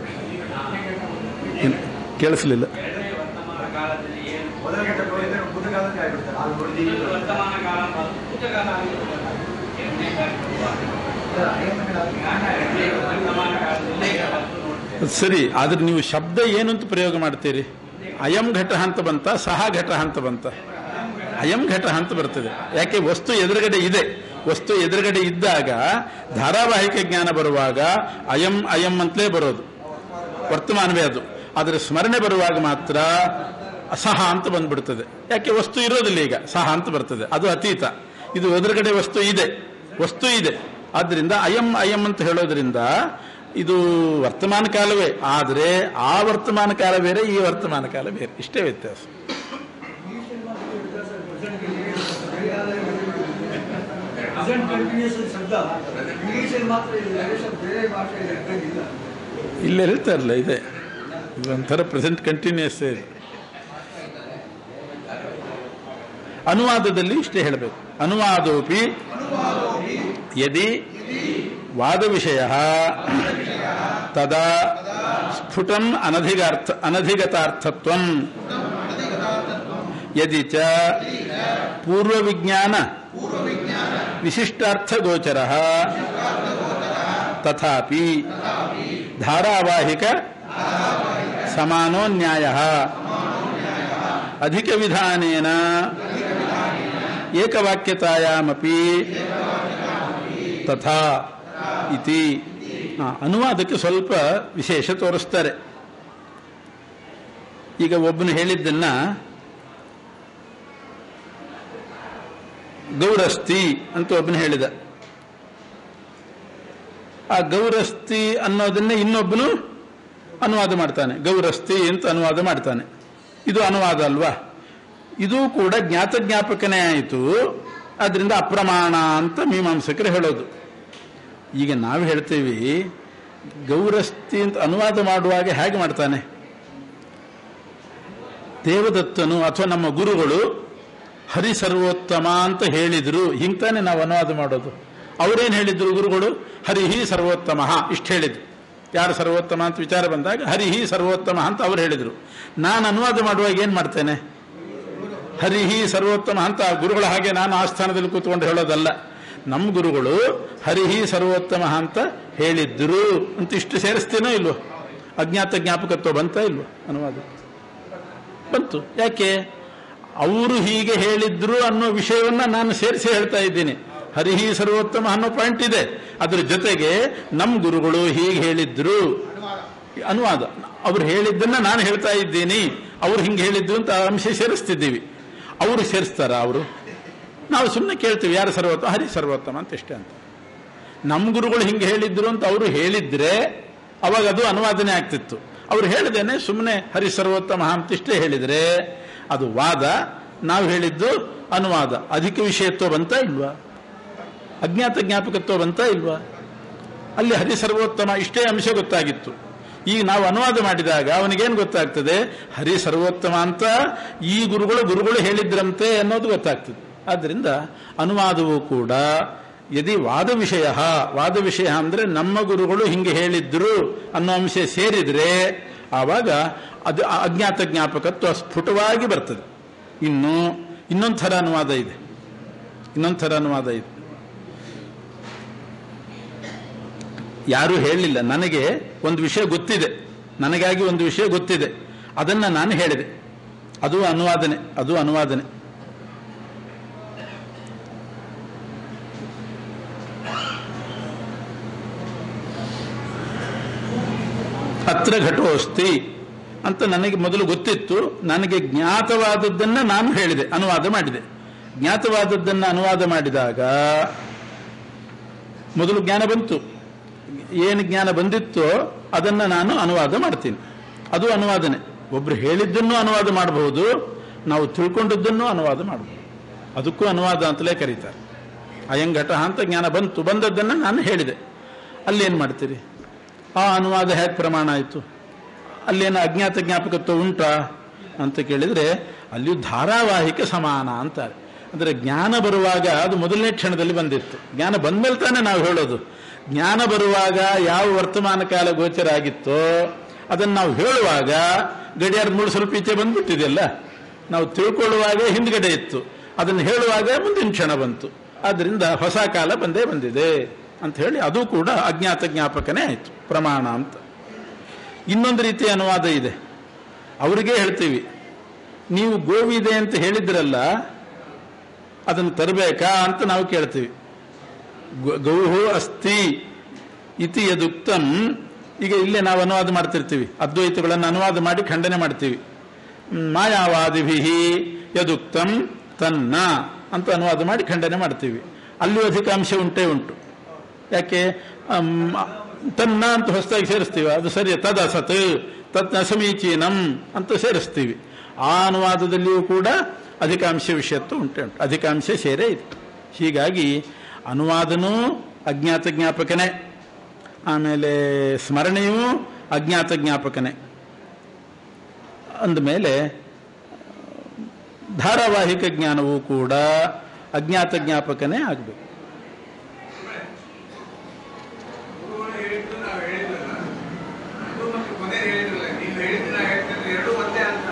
ಮೊದಲ ಏನ್ ಕೇಳಿಸ್ಲಿಲ್ಲ ಎರಡನೇ ವರ್ತಮಾನ ಕಾಲದಲ್ಲಿ ಏನು ಮೊದಲ ಘಟನೆ ನೋಡಿದ್ರೆ ಭೂತಕಾಲಕ್ಕೆ ಆಗಿಬಿಡ್ತಾರೆ ಅದು ನೋಡಿದ್ದೀವಿ ಇನ್ನೊಂದು ವರ್ತಮಾನ ಕಾಲ ಅದ್ಭುತಕಾಲ ಆಗಿರುವುದಲ್ಲ. ಎರಡನೇ ಜ್ಞಾನ ಎರಡನೇ ವರ್ತಮಾನ ಕಾಲದಲ್ಲಿ ವಸ್ತು ನೋಡ್ತೇವೆ ಅದ್ ಸರಿ ಆದ್ರೆ ನೀವು ಶಬ್ದ ಏನು ಅಂತ ಪ್ರಯೋಗ ಮಾಡ್ತೀರಿ ಅಯಂ ಘಟ ಅಂತ ಬಂತ ಸಹ ಘಟ ಅಂತ ಬಂತ ಅಯಂ ಘಟ ಅಂತ ಬರ್ತದೆ ಯಾಕೆ ವಸ್ತು ಎದುರುಗಡೆ ಇದೆ ವಸ್ತು ಎದುರುಗಡೆ ಇದ್ದಾಗ ಧಾರಾವಾಹಿಕ ಜ್ಞಾನ ಬರುವಾಗ ಅಯಂ ಅಯಂ ಅಂತಲೇ ಬರೋದು ವರ್ತಮಾನವೇ ಅದು ಆದರೆ ಸ್ಮರಣೆ ಬರುವಾಗ ಮಾತ್ರ ಸಹ ಅಂತ ಬಂದ್ಬಿಡ್ತದೆ ಯಾಕೆ ವಸ್ತು ಇರೋದಿಲ್ಲ ಈಗ ಸಹ ಅಂತ ಬರ್ತದೆ ಅದು ಅತೀತ ಇದು ಎದುರುಗಡೆ ವಸ್ತು ಇದೆ ವಸ್ತು ಇದೆ ಆದ್ದರಿಂದ ಅಯಂ ಅಯಂ ಅಂತ ಹೇಳೋದ್ರಿಂದ ಇದು ವರ್ತಮಾನ ಕಾಲವೇ ಆದರೆ ಆ ವರ್ತಮಾನ ಕಾಲ ಬೇರೆ ಈ ವರ್ತಮಾನ ಕಾಲ ಬೇರೆ ಇಷ್ಟೇ ವ್ಯತ್ಯಾಸ ಪ್ರೆಸೆಂಟ್ ಕಂಟಿನ್ಯೂಸ್ ಶಬ್ದ ಇಂಗ್ಲಿಷಲ್ಲಿ ಮಾತ್ರ ಇದೆ ಬೇರೆ ಭಾಷೆಯಲ್ಲಿ ಇದ್ದಂಗಿಲ್ಲ ಇಲ್ಲೇ ಇರ್ತಾರಲ್ಲ ಇದೆ ಇದೊಂಥರ ಪ್ರೆಸೆಂಟ್ ಕಂಟಿನ್ಯೂಸ್ ಇದೆ ಅನುವಾದದಲ್ಲಿ ಇಷ್ಟೇ ಹೇಳಬೇಕು ಅನುವಾದೋಪಿ ಯದಿ ವಾದ ವಿಷಯ ತದಾ ಸ್ಫುಟಂ ಅನಧಿಗಾರ್ಥ ಅನಧಿಗತಾರ್ಥತ್ವ ಯದಿ ಚ ಪೂರ್ವವಿಜ್ಞಾನ ವಿಶಿಷ್ಟಾರ್ಥ ಗೋಚರ ತಥಾಪಿ ಧಾರಾವಾಹಿಕ ಸಮಾನೋ ನ್ಯಾಯ ಅಧಿಕ ವಿಧಾನೇನ ಏಕವಾಕ್ಯತಾಯಾಮಪಿ ತಥಾ ಇತಿ ಆ, ಅನುವಾದಕ್ಕೆ ಸ್ವಲ್ಪ ವಿಶೇಷ ತೋರಿಸ್ತಾರೆ ಈಗ ಒಬ್ಬನು ಹೇಳಿದ್ದನ್ನ ಗೌರಸ್ತಿ ಅಂತ ಒಬ್ಬನು ಹೇಳಿದ ಆ ಗೌರಸ್ತಿ ಅನ್ನೋದನ್ನೇ ಇನ್ನೊಬ್ಬನು ಅನುವಾದ ಮಾಡ್ತಾನೆ ಗೌರಸ್ತಿ ಅಂತ ಅನುವಾದ ಮಾಡ್ತಾನೆ ಇದು ಅನುವಾದ ಅಲ್ವಾ ಇದು ಕೂಡ ಜ್ಞಾತ ಜ್ಞಾಪಕನೇ ಆಯಿತು ಅದರಿಂದ ಅಪ್ರಮಾಣ ಅಂತ ಮೀಮಾಂಸಕರು ಹೇಳೋದು ಈಗ ನಾವು ಹೇಳ್ತೀವಿ ಗೌರಸ್ತಿ ಅಂತ ಅನುವಾದ ಮಾಡುವಾಗ ಹೇಗೆ ಮಾಡ್ತಾನೆ ದೇವದತ್ತನು ಅಥವಾ ನಮ್ಮ ಗುರುಗಳು ಹರಿ ಸರ್ವೋತ್ತಮ ಅಂತ ಹೇಳಿದ್ರು ಹಿಂಗ್ತಾನೆ ನಾವು ಅನುವಾದ ಮಾಡೋದು ಅವರೇನು ಹೇಳಿದ್ರು ಗುರುಗಳು ಹರಿಹಿ ಸರ್ವೋತ್ತಮ ಇಷ್ಟು ಹೇಳಿದ್ರು ಯಾರು ಸರ್ವೋತ್ತಮ ಅಂತ ವಿಚಾರ ಬಂದಾಗ ಹರಿಹಿ ಸರ್ವೋತ್ತಮ ಅಂತ ಅವ್ರು ಹೇಳಿದ್ರು ನಾನು ಅನುವಾದ ಮಾಡುವಾಗ ಏನು ಮಾಡ್ತೇನೆ ಹರಿಹಿ ಸರ್ವೋತ್ತಮ ಅಂತ ಆ ಗುರುಗಳ ಹಾಗೆ ನಾನು ಆ ಸ್ಥಾನದಲ್ಲಿ ಕೂತ್ಕೊಂಡು ಹೇಳೋದಲ್ಲ ನಮ್ಮ ಗುರುಗಳು ಹರಿಹಿ ಸರ್ವೋತ್ತಮ ಅಂತ ಹೇಳಿದ್ರು ಅಂತ ಇಷ್ಟು ಸೇರಿಸ್ತೇನೋ ಇಲ್ವೋ ಅಜ್ಞಾತ ಜ್ಞಾಪಕತ್ವ ಬಂತ ಇಲ್ವೋ ಅನುವಾದ ಬಂತು ಯಾಕೆ ಅವರು ಹೀಗೆ ಹೇಳಿದ್ರು ಅನ್ನೋ ವಿಷಯವನ್ನ ನಾನು ಸೇರಿಸಿ ಹೇಳ್ತಾ ಇದ್ದೀನಿ ಹರಿಹಿ ಸರ್ವೋತ್ತಮ ಅನ್ನೋ ಪಾಯಿಂಟ್ ಇದೆ ಅದ್ರ ಜೊತೆಗೆ ನಮ್ಮ ಗುರುಗಳು ಹೀಗೆ ಹೇಳಿದ್ರು ಅನುವಾದ ಅವ್ರು ಹೇಳಿದ್ದನ್ನ ನಾನು ಹೇಳ್ತಾ ಇದ್ದೀನಿ ಅವ್ರು ಹಿಂಗೆ ಹೇಳಿದ್ರು ಅಂತ ಆ ಅಂಶ ಸೇರಿಸ್ತಿದ್ದೀವಿ ಅವರು ಸೇರಿಸ್ತಾರ ಅವರು ನಾವು ಸುಮ್ಮನೆ ಕೇಳ್ತೀವಿ ಯಾರು ಸರ್ವೋತ್ತಮ ಹರಿ ಸರ್ವೋತ್ತಮ ಅಂತ ಇಷ್ಟೇ ಅಂತ ನಮ್ಮ ಗುರುಗಳು ಹಿಂಗೆ ಹೇಳಿದ್ರು ಅಂತ ಅವರು ಹೇಳಿದ್ರೆ ಅವಾಗ ಅದು ಅನುವಾದನೆ ಆಗ್ತಿತ್ತು ಅವ್ರು ಹೇಳಿದೇನೆ ಸುಮ್ಮನೆ ಹರಿ ಸರ್ವೋತ್ತಮ ಅಂತ ಇಷ್ಟೇ ಹೇಳಿದ್ರೆ ಅದು ವಾದ ನಾವು ಹೇಳಿದ್ದು ಅನುವಾದ ಅಧಿಕ ವಿಷಯತ್ವ ಬಂತ ಇಲ್ವಾ ಅಜ್ಞಾತ ಜ್ಞಾಪಕತ್ವ ಬಂತ ಇಲ್ವಾ ಅಲ್ಲಿ ಹರಿ ಸರ್ವೋತ್ತಮ ಇಷ್ಟೇ ಅಂಶ ಗೊತ್ತಾಗಿತ್ತು ಈಗ ನಾವು ಅನುವಾದ ಮಾಡಿದಾಗ ಅವನಿಗೇನು ಗೊತ್ತಾಗ್ತದೆ ಹರಿ ಸರ್ವೋತ್ತಮ ಅಂತ ಈ ಗುರುಗಳು ಗುರುಗಳು ಹೇಳಿದ್ರಂತೆ ಅನ್ನೋದು ಗೊತ್ತಾಗ್ತದೆ ಆದ್ದರಿಂದ ಅನುವಾದವು ಕೂಡ ಯದಿ ವಾದ ವಿಷಯ ವಾದ ವಿಷಯ ಅಂದ್ರೆ ನಮ್ಮ ಗುರುಗಳು ಹಿಂಗೆ ಹೇಳಿದ್ರು ಅನ್ನೋ ಅಂಶ ಸೇರಿದ್ರೆ ಆವಾಗ ಅದು ಅಜ್ಞಾತ ಜ್ಞಾಪಕತ್ವ ಸ್ಫುಟವಾಗಿ ಬರ್ತದೆ ಇನ್ನು ಇನ್ನೊಂದು ಥರ ಅನುವಾದ ಇದೆ ಇನ್ನೊಂದು ಥರ ಅನುವಾದ ಇದೆ ಯಾರೂ ಹೇಳಲಿಲ್ಲ ನನಗೆ ಒಂದು ವಿಷಯ ಗೊತ್ತಿದೆ ನನಗಾಗಿ ಒಂದು ವಿಷಯ ಗೊತ್ತಿದೆ ಅದನ್ನ ನಾನು ಹೇಳಿದೆ ಅದು ಅನುವಾದನೆ ಅದು ಅನುವಾದನೆ ಹತ್ರ ಘಟೋ ಅಸ್ತಿ ಅಂತ ನನಗೆ ಮೊದಲು ಗೊತ್ತಿತ್ತು ನನಗೆ ಜ್ಞಾತವಾದದ್ದನ್ನ ನಾನು ಹೇಳಿದೆ ಅನುವಾದ ಮಾಡಿದೆ ಜ್ಞಾತವಾದದ್ದನ್ನ ಅನುವಾದ ಮಾಡಿದಾಗ ಮೊದಲು ಜ್ಞಾನ ಬಂತು ಏನು ಜ್ಞಾನ ಬಂದಿತ್ತೋ ಅದನ್ನ ನಾನು ಅನುವಾದ ಮಾಡ್ತೀನಿ ಅದು ಅನುವಾದನೆ ಒಬ್ರು ಹೇಳಿದ್ದನ್ನು ಅನುವಾದ ಮಾಡಬಹುದು ನಾವು ತಿಳ್ಕೊಂಡದ್ದನ್ನು ಅನುವಾದ ಮಾಡಬಹುದು ಅದಕ್ಕೂ ಅನುವಾದ ಅಂತಲೇ ಕರೀತಾರೆ ಅಯಂಘಟ ಅಂತ ಜ್ಞಾನ ಬಂತು ಬಂದದ್ದನ್ನು ನಾನು ಹೇಳಿದೆ ಅಲ್ಲೇನು ಮಾಡ್ತೀರಿ ಆ ಅನುವಾದ ಹೇಗೆ ಪ್ರಮಾಣ ಆಯಿತು ಅಲ್ಲೇನು ಅಜ್ಞಾತ ಜ್ಞಾಪಕತ್ವ ಉಂಟಾ ಅಂತ ಕೇಳಿದರೆ ಅಲ್ಲಿಯೂ ಧಾರಾವಾಹಿಕ ಸಮಾನ ಅಂತಾರೆ ಅಂದರೆ ಜ್ಞಾನ ಬರುವಾಗ ಅದು ಮೊದಲನೇ ಕ್ಷಣದಲ್ಲಿ ಬಂದಿತ್ತು ಜ್ಞಾನ ಬಂದ್ಮೇಲೆ ತಾನೇ ನಾವು ಹೇಳೋದು ಜ್ಞಾನ ಬರುವಾಗ ಯಾವ ವರ್ತಮಾನ ಕಾಲ ಗೋಚರ ಆಗಿತ್ತೋ ಅದನ್ನು ನಾವು ಹೇಳುವಾಗ ಗಡಿಯಾರ ಮೂರು ಸ್ವಲ್ಪ ಈಚೆ ಬಂದ್ಬಿಟ್ಟಿದೆಯಲ್ಲ ನಾವು ತಿಳ್ಕೊಳ್ಳುವಾಗ ಹಿಂದ್ಗಡೆ ಇತ್ತು ಅದನ್ನು ಹೇಳುವಾಗ ಮುಂದಿನ ಕ್ಷಣ ಬಂತು ಆದ್ದರಿಂದ ಹೊಸ ಕಾಲ ಬಂದೇ ಬಂದಿದೆ ಅಂತ ಹೇಳಿ ಅದು ಕೂಡ ಅಜ್ಞಾತ ಜ್ಞಾಪಕನೇ ಆಯಿತು ಪ್ರಮಾಣ ಅಂತ ಇನ್ನೊಂದು ರೀತಿಯ ಅನುವಾದ ಇದೆ ಅವರಿಗೆ ಹೇಳ್ತೀವಿ ನೀವು ಗೋವಿದೆ ಅಂತ ಹೇಳಿದ್ರಲ್ಲ ಅದನ್ನು ತರಬೇಕಾ ಅಂತ ನಾವು ಕೇಳ್ತೀವಿ ಗೋ- ಗೌಹು ಅಸ್ತಿ ಇತಿ ಯದುಕ್ತಂ ಈಗ ಇಲ್ಲೇ ನಾವು ಅನುವಾದ ಮಾಡ್ತಿರ್ತೀವಿ ಅದ್ವೈತಗಳನ್ನು ಅನುವಾದ ಮಾಡಿ ಖಂಡನೆ ಮಾಡ್ತೀವಿ ಹ್ಮ್, ಮಾಯಾವಾದಿಭಿ ಯದುಕ್ತಂ ತನ್ನ ಅಂತ ಅನುವಾದ ಮಾಡಿ ಖಂಡನೆ ಮಾಡ್ತೀವಿ ಅಲ್ಲಿಯೂ ಅಧಿಕಾಂಶ ಉಂಟೇ ಉಂಟು ಯಾಕೆ ಅಮ್, ತನ್ನ ಅಂತ ಹೊಸದಾಗಿ ಸೇರಿಸ್ತೀವಿ ಅದು ಸರಿ ತದಸತ್ ತತ್ ಅಸಮೀಚೀನಂ ಅಂತ ಸೇರಿಸ್ತೀವಿ ಆ ಅನುವಾದದಲ್ಲಿಯೂ ಕೂಡ ಅಧಿಕಾಂಶ ವಿಷಯತ್ವ ಉಂಟೆ ಉಂಟು ಅಧಿಕಾಂಶ ಸೇರೇ ಇದೆ ಹೀಗಾಗಿ ಅನುವಾದನೂ ಅಜ್ಞಾತ ಜ್ಞಾಪಕನೇ ಆಮೇಲೆ ಸ್ಮರಣೆಯೂ ಅಜ್ಞಾತ ಜ್ಞಾಪಕನೇ ಅಂದಮೇಲೆ ಧಾರಾವಾಹಿಕ ಜ್ಞಾನವೂ ಕೂಡ ಅಜ್ಞಾತ ಜ್ಞಾಪಕನೇ ಆಗಬೇಕು ಗುರುಗಳು ಹೇಳಿದ್ದು ನಾವು ಹೇಳಿದ್ರಲ್ಲ ಅದು ಮತ್ತೆ ಕೊನೆ ಹೇಳಿದ್ರಲ್ಲ ನೀವು ಹೇಳಿದ್ದು ನಾವು ಹೇಳ್ತಿದ್ರೆ ಎರಡು ಒಂದೇ ಅಂತ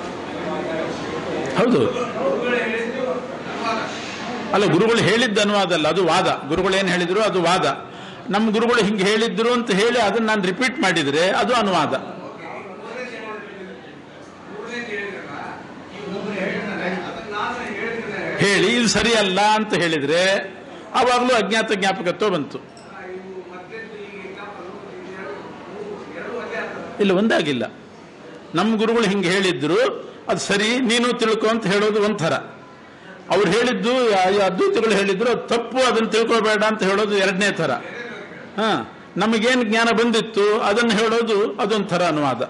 ಹೌದು ಗುರುಗಳು ಹೇಳಿದ್ದು ಅನುವಾದ ಅಲ್ಲ ಗುರುಗಳು ಹೇಳಿದ್ದ ಅನುವಾದ ಅಲ್ಲ ಅದು ವಾದ ಗುರುಗಳು ಏನು ಹೇಳಿದ್ರು ಅದು ವಾದ ನಮ್ಮ ಗುರುಗಳು ಹಿಂಗೆ ಹೇಳಿದ್ರು ಅಂತ ಹೇಳಿ ಅದನ್ನ ನಾನು ರಿಪೀಟ್ ಮಾಡಿದರೆ ಅದು ಅನುವಾದ ಮೂರನೇ ಹೇಳಿದ್ರಲ್ಲ ಈ ಒಬ್ಬರು ಹೇಳಿದ್ದಾರೆ ಅದನ್ನ ನಾನು ಹೇಳಿದ್ರೆ ಹೇಳಿ ಇದು ಸರಿಯಲ್ಲ ಅಂತ ಹೇಳಿದ್ರೆ ಆವಾಗಲೂ ಅಜ್ಞಾತ ಜ್ಞಾಪಕತ್ವ ಬಂತು ಇವು ಮತ್ತೆ ಈಗ ಎಕ್ಸಾಂಪಲ್ ಎರಡು ಮೂರು- ಎರಡು ಒಂದೇ ಆಗ್ತದೆ ಇಲ್ಲ ಒಂದಾಗಿಲ್ಲ ನಮ್ಮ ಗುರುಗಳು ಹಿಂಗೆ ಹೇಳಿದ್ರು ಅದು ಸರಿ ನೀನು ತಿಳ್ಕೊ ಅಂತ ಹೇಳೋದು ಒಂಥರ ಅವ್ರು ಹೇಳಿದ್ದು ಆ- ಈ ಅದ್ವೈತಗಳು ಹೇಳಿದ್ರು ಅದು ತಪ್ಪು ಅದನ್ನು ತಿಳ್ಕೊಬೇಡ ಅಂತ ಹೇಳೋದು ಎರಡನೇ ಥರ ಹಾ ನಮಗೇನು ಜ್ಞಾನ ಬಂದಿತ್ತು ಅದನ್ನು ಹೇಳೋದು ಅದೊಂಥರ ಅನುವಾದ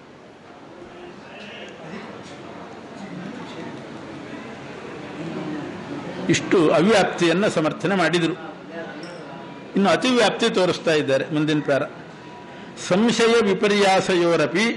ಇಷ್ಟು ಅವ್ಯಾಪ್ತಿಯನ್ನು ಸಮರ್ಥನೆ ಮಾಡಿದರು ಇನ್ನು ಅತಿವ್ಯಾಪ್ತಿ ತೋರಿಸ್ತಾ ಇದ್ದಾರೆ ಮುಂದಿನ ಪ್ಯಾರ ಸಂಶಯ ವಿಪರ್ಯಾಸಯೋರಪಿ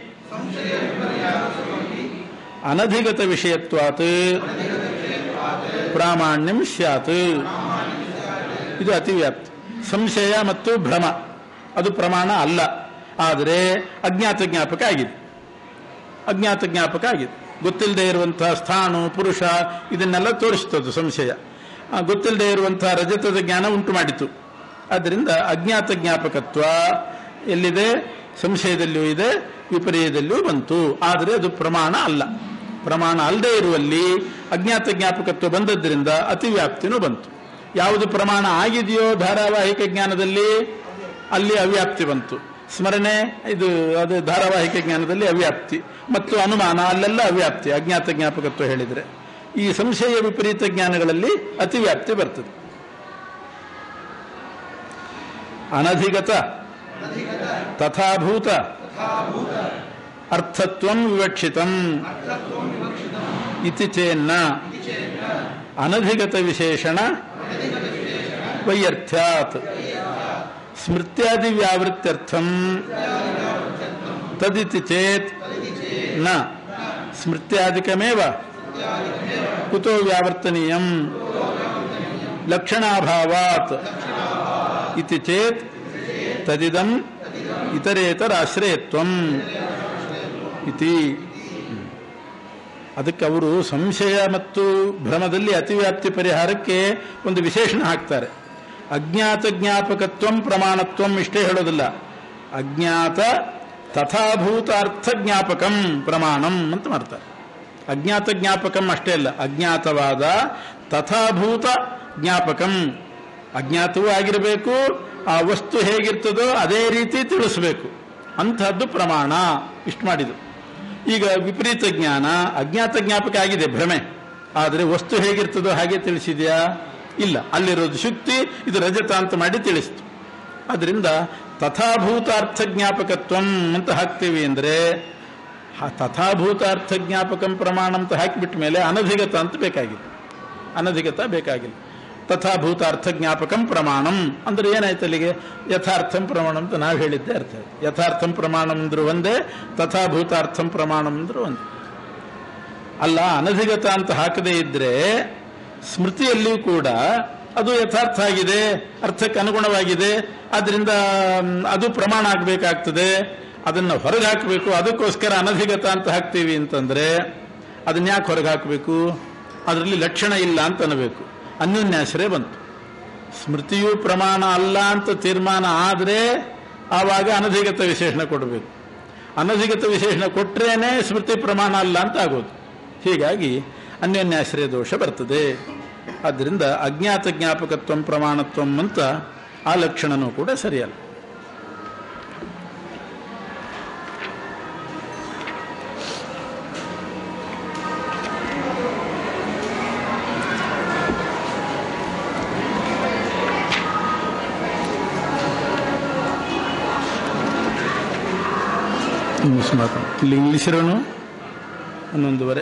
ಅನಧಿಗತ ವಿಷಯತ್ವಾತ್ ಪ್ರಾಮಾಣ್ಯಂ ಸ್ಯಾತ್ ಇದು ಅತಿವ್ಯಾಪ್ತಿ ಸಂಶಯ ಮತ್ತು ಭ್ರಮ ಅದು ಪ್ರಮಾಣ ಅಲ್ಲ ಆದರೆ ಅಜ್ಞಾತ ಜ್ಞಾಪಕ ಆಗಿದೆ ಅಜ್ಞಾತ ಜ್ಞಾಪಕ ಆಗಿದೆ ಗೊತ್ತಿಲ್ಲದೆ ಇರುವಂತಹ ಸ್ಥಾನ ಪುರುಷ ಇದನ್ನೆಲ್ಲ ತೋರಿಸ್ತದೆ ಸಂಶಯ ಆ, ಗೊತ್ತಿಲ್ಲದೆ ಇರುವಂತಹ ರಜತದ ಜ್ಞಾನ ಉಂಟು ಮಾಡಿತು ಆದ್ದರಿಂದ ಅಜ್ಞಾತ ಜ್ಞಾಪಕತ್ವ ಎಲ್ಲಿದೆ ಸಂಶಯದಲ್ಲಿಯೂ ಇದೆ ವಿಪರ್ಯದಲ್ಲಿಯೂ ಬಂತು ಆದರೆ ಅದು ಪ್ರಮಾಣ ಅಲ್ಲ ಪ್ರಮಾಣ ಅಲ್ಲದೆ ಇರುವಲ್ಲಿ ಅಜ್ಞಾತ ಜ್ಞಾಪಕತ್ವ ಬಂದದ್ರಿಂದ ಅತಿವ್ಯಾಪ್ತಿನೂ ಬಂತು ಯಾವುದು ಪ್ರಮಾಣ ಆಗಿದೆಯೋ ಧಾರಾವಾಹಿಕ ಜ್ಞಾನದಲ್ಲಿ ಅಲ್ಲಿ ಅವ್ಯಾಪ್ತಿ ಬಂತು ಸ್ಮರಣೆ ಇದು ಅದು ಧಾರಾವಾಹಿಕ ಜ್ಞಾನದಲ್ಲಿ ಅವ್ಯಾಪ್ತಿ ಮತ್ತು ಅನುಮಾನ ಅಲ್ಲೆಲ್ಲ ಅವ್ಯಾಪ್ತಿ ಅಜ್ಞಾತ ಜ್ಞಾಪಕತ್ವ ಹೇಳಿದರೆ ಈ ಸಂಶಯ ವಿಪರೀತ ಜ್ಞಾನಗಳಲ್ಲಿ ಅತಿವ್ಯಾಪ್ತಿ ಬರ್ತದೆ ಅನಧಿಗತ ತಥಾಭೂತ ಅರ್ಥತ್ವಂ ವಿವಕ್ಷಿತಂ ಇತಿ ಚೇನ್ನ ಅನಧಿಗತ ವಿಶೇಷಣ ವೈಯರ್ಥ್ಯಾತ್ ಸ್ಮೃತ್ಯಾದಿ ವ್ಯಾವೃತ್ಯರ್ಥಂ ತದಿತಿ ಚೇತ್ ನ ಸ್ಮೃತ್ಯಾದಿಕಮೇವ ಕುತೋ ವ್ಯಾವರ್ತನೀಯಂ ಲಕ್ಷಣಾಭಾವಾತ್ ಇತಿ ಚೇತ್ ತದಿದಂ ಇತರೇತರಾಶ್ರಯತ್ವಂ ಇತಿ ಅದಕ್ಕೆ ಅವರು ಸಂಶಯ ಮತ್ತು ಭ್ರಮದಲ್ಲಿ ಅತಿವ್ಯಾಪ್ತಿ ಪರಿಹಾರಕ್ಕೆ ಒಂದು ವಿಶೇಷಣ ಹಾಕ್ತಾರೆ ಅಜ್ಞಾತ ಜ್ಞಾಪಕತ್ವಂ ಪ್ರಮಾಣತ್ವಂ ಇಷ್ಟೇ ಹೇಳೋದಿಲ್ಲ ಅಜ್ಞಾತ ತಥಾಭೂತಾರ್ಥ ಜ್ಞಾಪಕಂ ಪ್ರಮಾಣಂ ಅಂತ ಮಾಡ್ತಾರೆ ಅಜ್ಞಾತ ಜ್ಞಾಪಕಂ ಅಷ್ಟೇ ಅಲ್ಲ ಅಜ್ಞಾತವಾದ ತಥಾಭೂತ ಜ್ಞಾಪಕಂ ಅಜ್ಞಾತವೂ ಆಗಿರಬೇಕು ಆ ವಸ್ತು ಹೇಗಿರ್ತದೋ ಅದೇ ರೀತಿ ತಿಳಿಸಬೇಕು ಅಂಥದ್ದು ಪ್ರಮಾಣ ಇಷ್ಟು ಮಾಡಿದ್ರು ಈಗ ವಿಪರೀತ ಜ್ಞಾನ ಅಜ್ಞಾತ ಜ್ಞಾಪಕ ಆಗಿದೆ ಭ್ರಮೆ ಆದರೆ ವಸ್ತು ಹೇಗಿರ್ತದೋ ಹಾಗೆ ತಿಳಿಸಿದೆಯಾ ಇಲ್ಲ ಅಲ್ಲಿರೋದು ಶುಕ್ತಿ ಇದು ರಜತ ಅಂತ ಮಾಡಿ ತಿಳಿಸ್ತು ಅದರಿಂದ ತಥಾಭೂತಾರ್ಥ ಜ್ಞಾಪಕತ್ವಂ ಅಂತ ಹಾಕ್ತೀವಿ ಅಂದರೆ ತಥಾಭೂತಾರ್ಥ ಜ್ಞಾಪಕಂ ಪ್ರಮಾಣ ಅಂತ ಹಾಕಿಬಿಟ್ಟ ಮೇಲೆ ಅನಧಿಗತ ಅಂತ ಬೇಕಾಗಿದೆ ಅನಧಿಗತ ಬೇಕಾಗಿಲ್ಲ ತಥಾಭೂತಾರ್ಥ ಜ್ಞಾಪಕಂ ಪ್ರಮಾಣಂ ಅಂದ್ರೆ ಏನಾಯ್ತು ಅಲ್ಲಿಗೆ ಯಥಾರ್ಥಂ ಪ್ರಮಾಣಂ ಅಂತ ನಾವು ಹೇಳಿದ್ದೆ ಅರ್ಥ ಆಯ್ತು ಯಥಾರ್ಥಂ ಪ್ರಮಾಣಂ ಅಂದ್ರು ಒಂದೇ ತಥಾಭೂತಾರ್ಥಂ ಪ್ರಮಾಣಂ ಅಂದ್ರು ಒಂದೇ ಅಲ್ಲ ಅನಧಿಗತ ಅಂತ ಹಾಕದೇ ಇದ್ರೆ ಸ್ಮೃತಿಯಲ್ಲಿಯೂ ಕೂಡ ಅದು ಯಥಾರ್ಥ ಆಗಿದೆ ಅರ್ಥಕ್ಕೆ ಅನುಗುಣವಾಗಿದೆ ಆದ್ರಿಂದ ಮ್, ಅದು ಪ್ರಮಾಣ ಆಗಬೇಕಾಗ್ತದೆ ಅದನ್ನು ಹೊರಗೆ ಹಾಕಬೇಕು ಅದಕ್ಕೋಸ್ಕರ ಅನಧಿಗತ ಅಂತ ಹಾಕ್ತೀವಿ ಅಂತಂದ್ರೆ ಅದನ್ನ ಯಾಕೆ ಹೊರಗೆ ಹಾಕಬೇಕು ಅದರಲ್ಲಿ ಲಕ್ಷಣ ಇಲ್ಲ ಅಂತ ಅನ್ನಬೇಕು ಅನ್ಯೋನ್ಯಾಶ್ರಯ ಬಂತು ಸ್ಮೃತಿಯು ಪ್ರಮಾಣ ಅಲ್ಲ ಅಂತ ತೀರ್ಮಾನ ಆದರೆ ಆವಾಗ ಅನಧಿಗತ ವಿಶೇಷಣ ಕೊಡಬೇಕು ಅನಧಿಗತ ವಿಶೇಷಣ ಕೊಟ್ರೇನೆ ಸ್ಮೃತಿ ಪ್ರಮಾಣ ಅಲ್ಲ ಅಂತ ಆಗೋದು ಹೀಗಾಗಿ ಅನ್ಯೋನ್ಯಾಶ್ರಯ ದೋಷ ಬರ್ತದೆ ಆದ್ದರಿಂದ ಅಜ್ಞಾತ ಜ್ಞಾಪಕತ್ವಂ ಪ್ರಮಾಣತ್ವಂ ಅಂತ ಆ ಲಕ್ಷಣನೂ ಕೂಡ ಸರಿಯಲ್ಲ ಇಂಗ್ಲೀಷ್ ಮಾತು ಇಲ್ಲಿ ಇಂಗ್ಲೀಷರನು ಹನ್ನೊಂದುವರೆ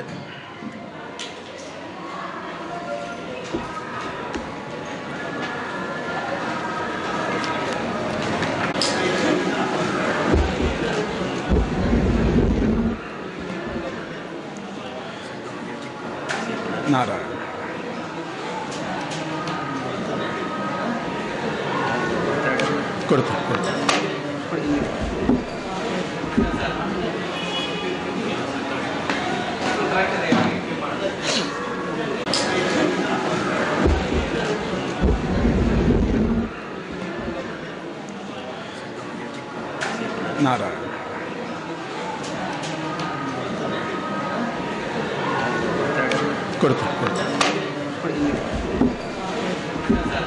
ನಾರಾಯಣ ಕೊಡ್ತೀನಿ ಕೊಡ್ತೀನಿ ನಾರಾಯಣ ಕೊಡ್ತೀನಿ ಕೊಡ್ತೀನಿ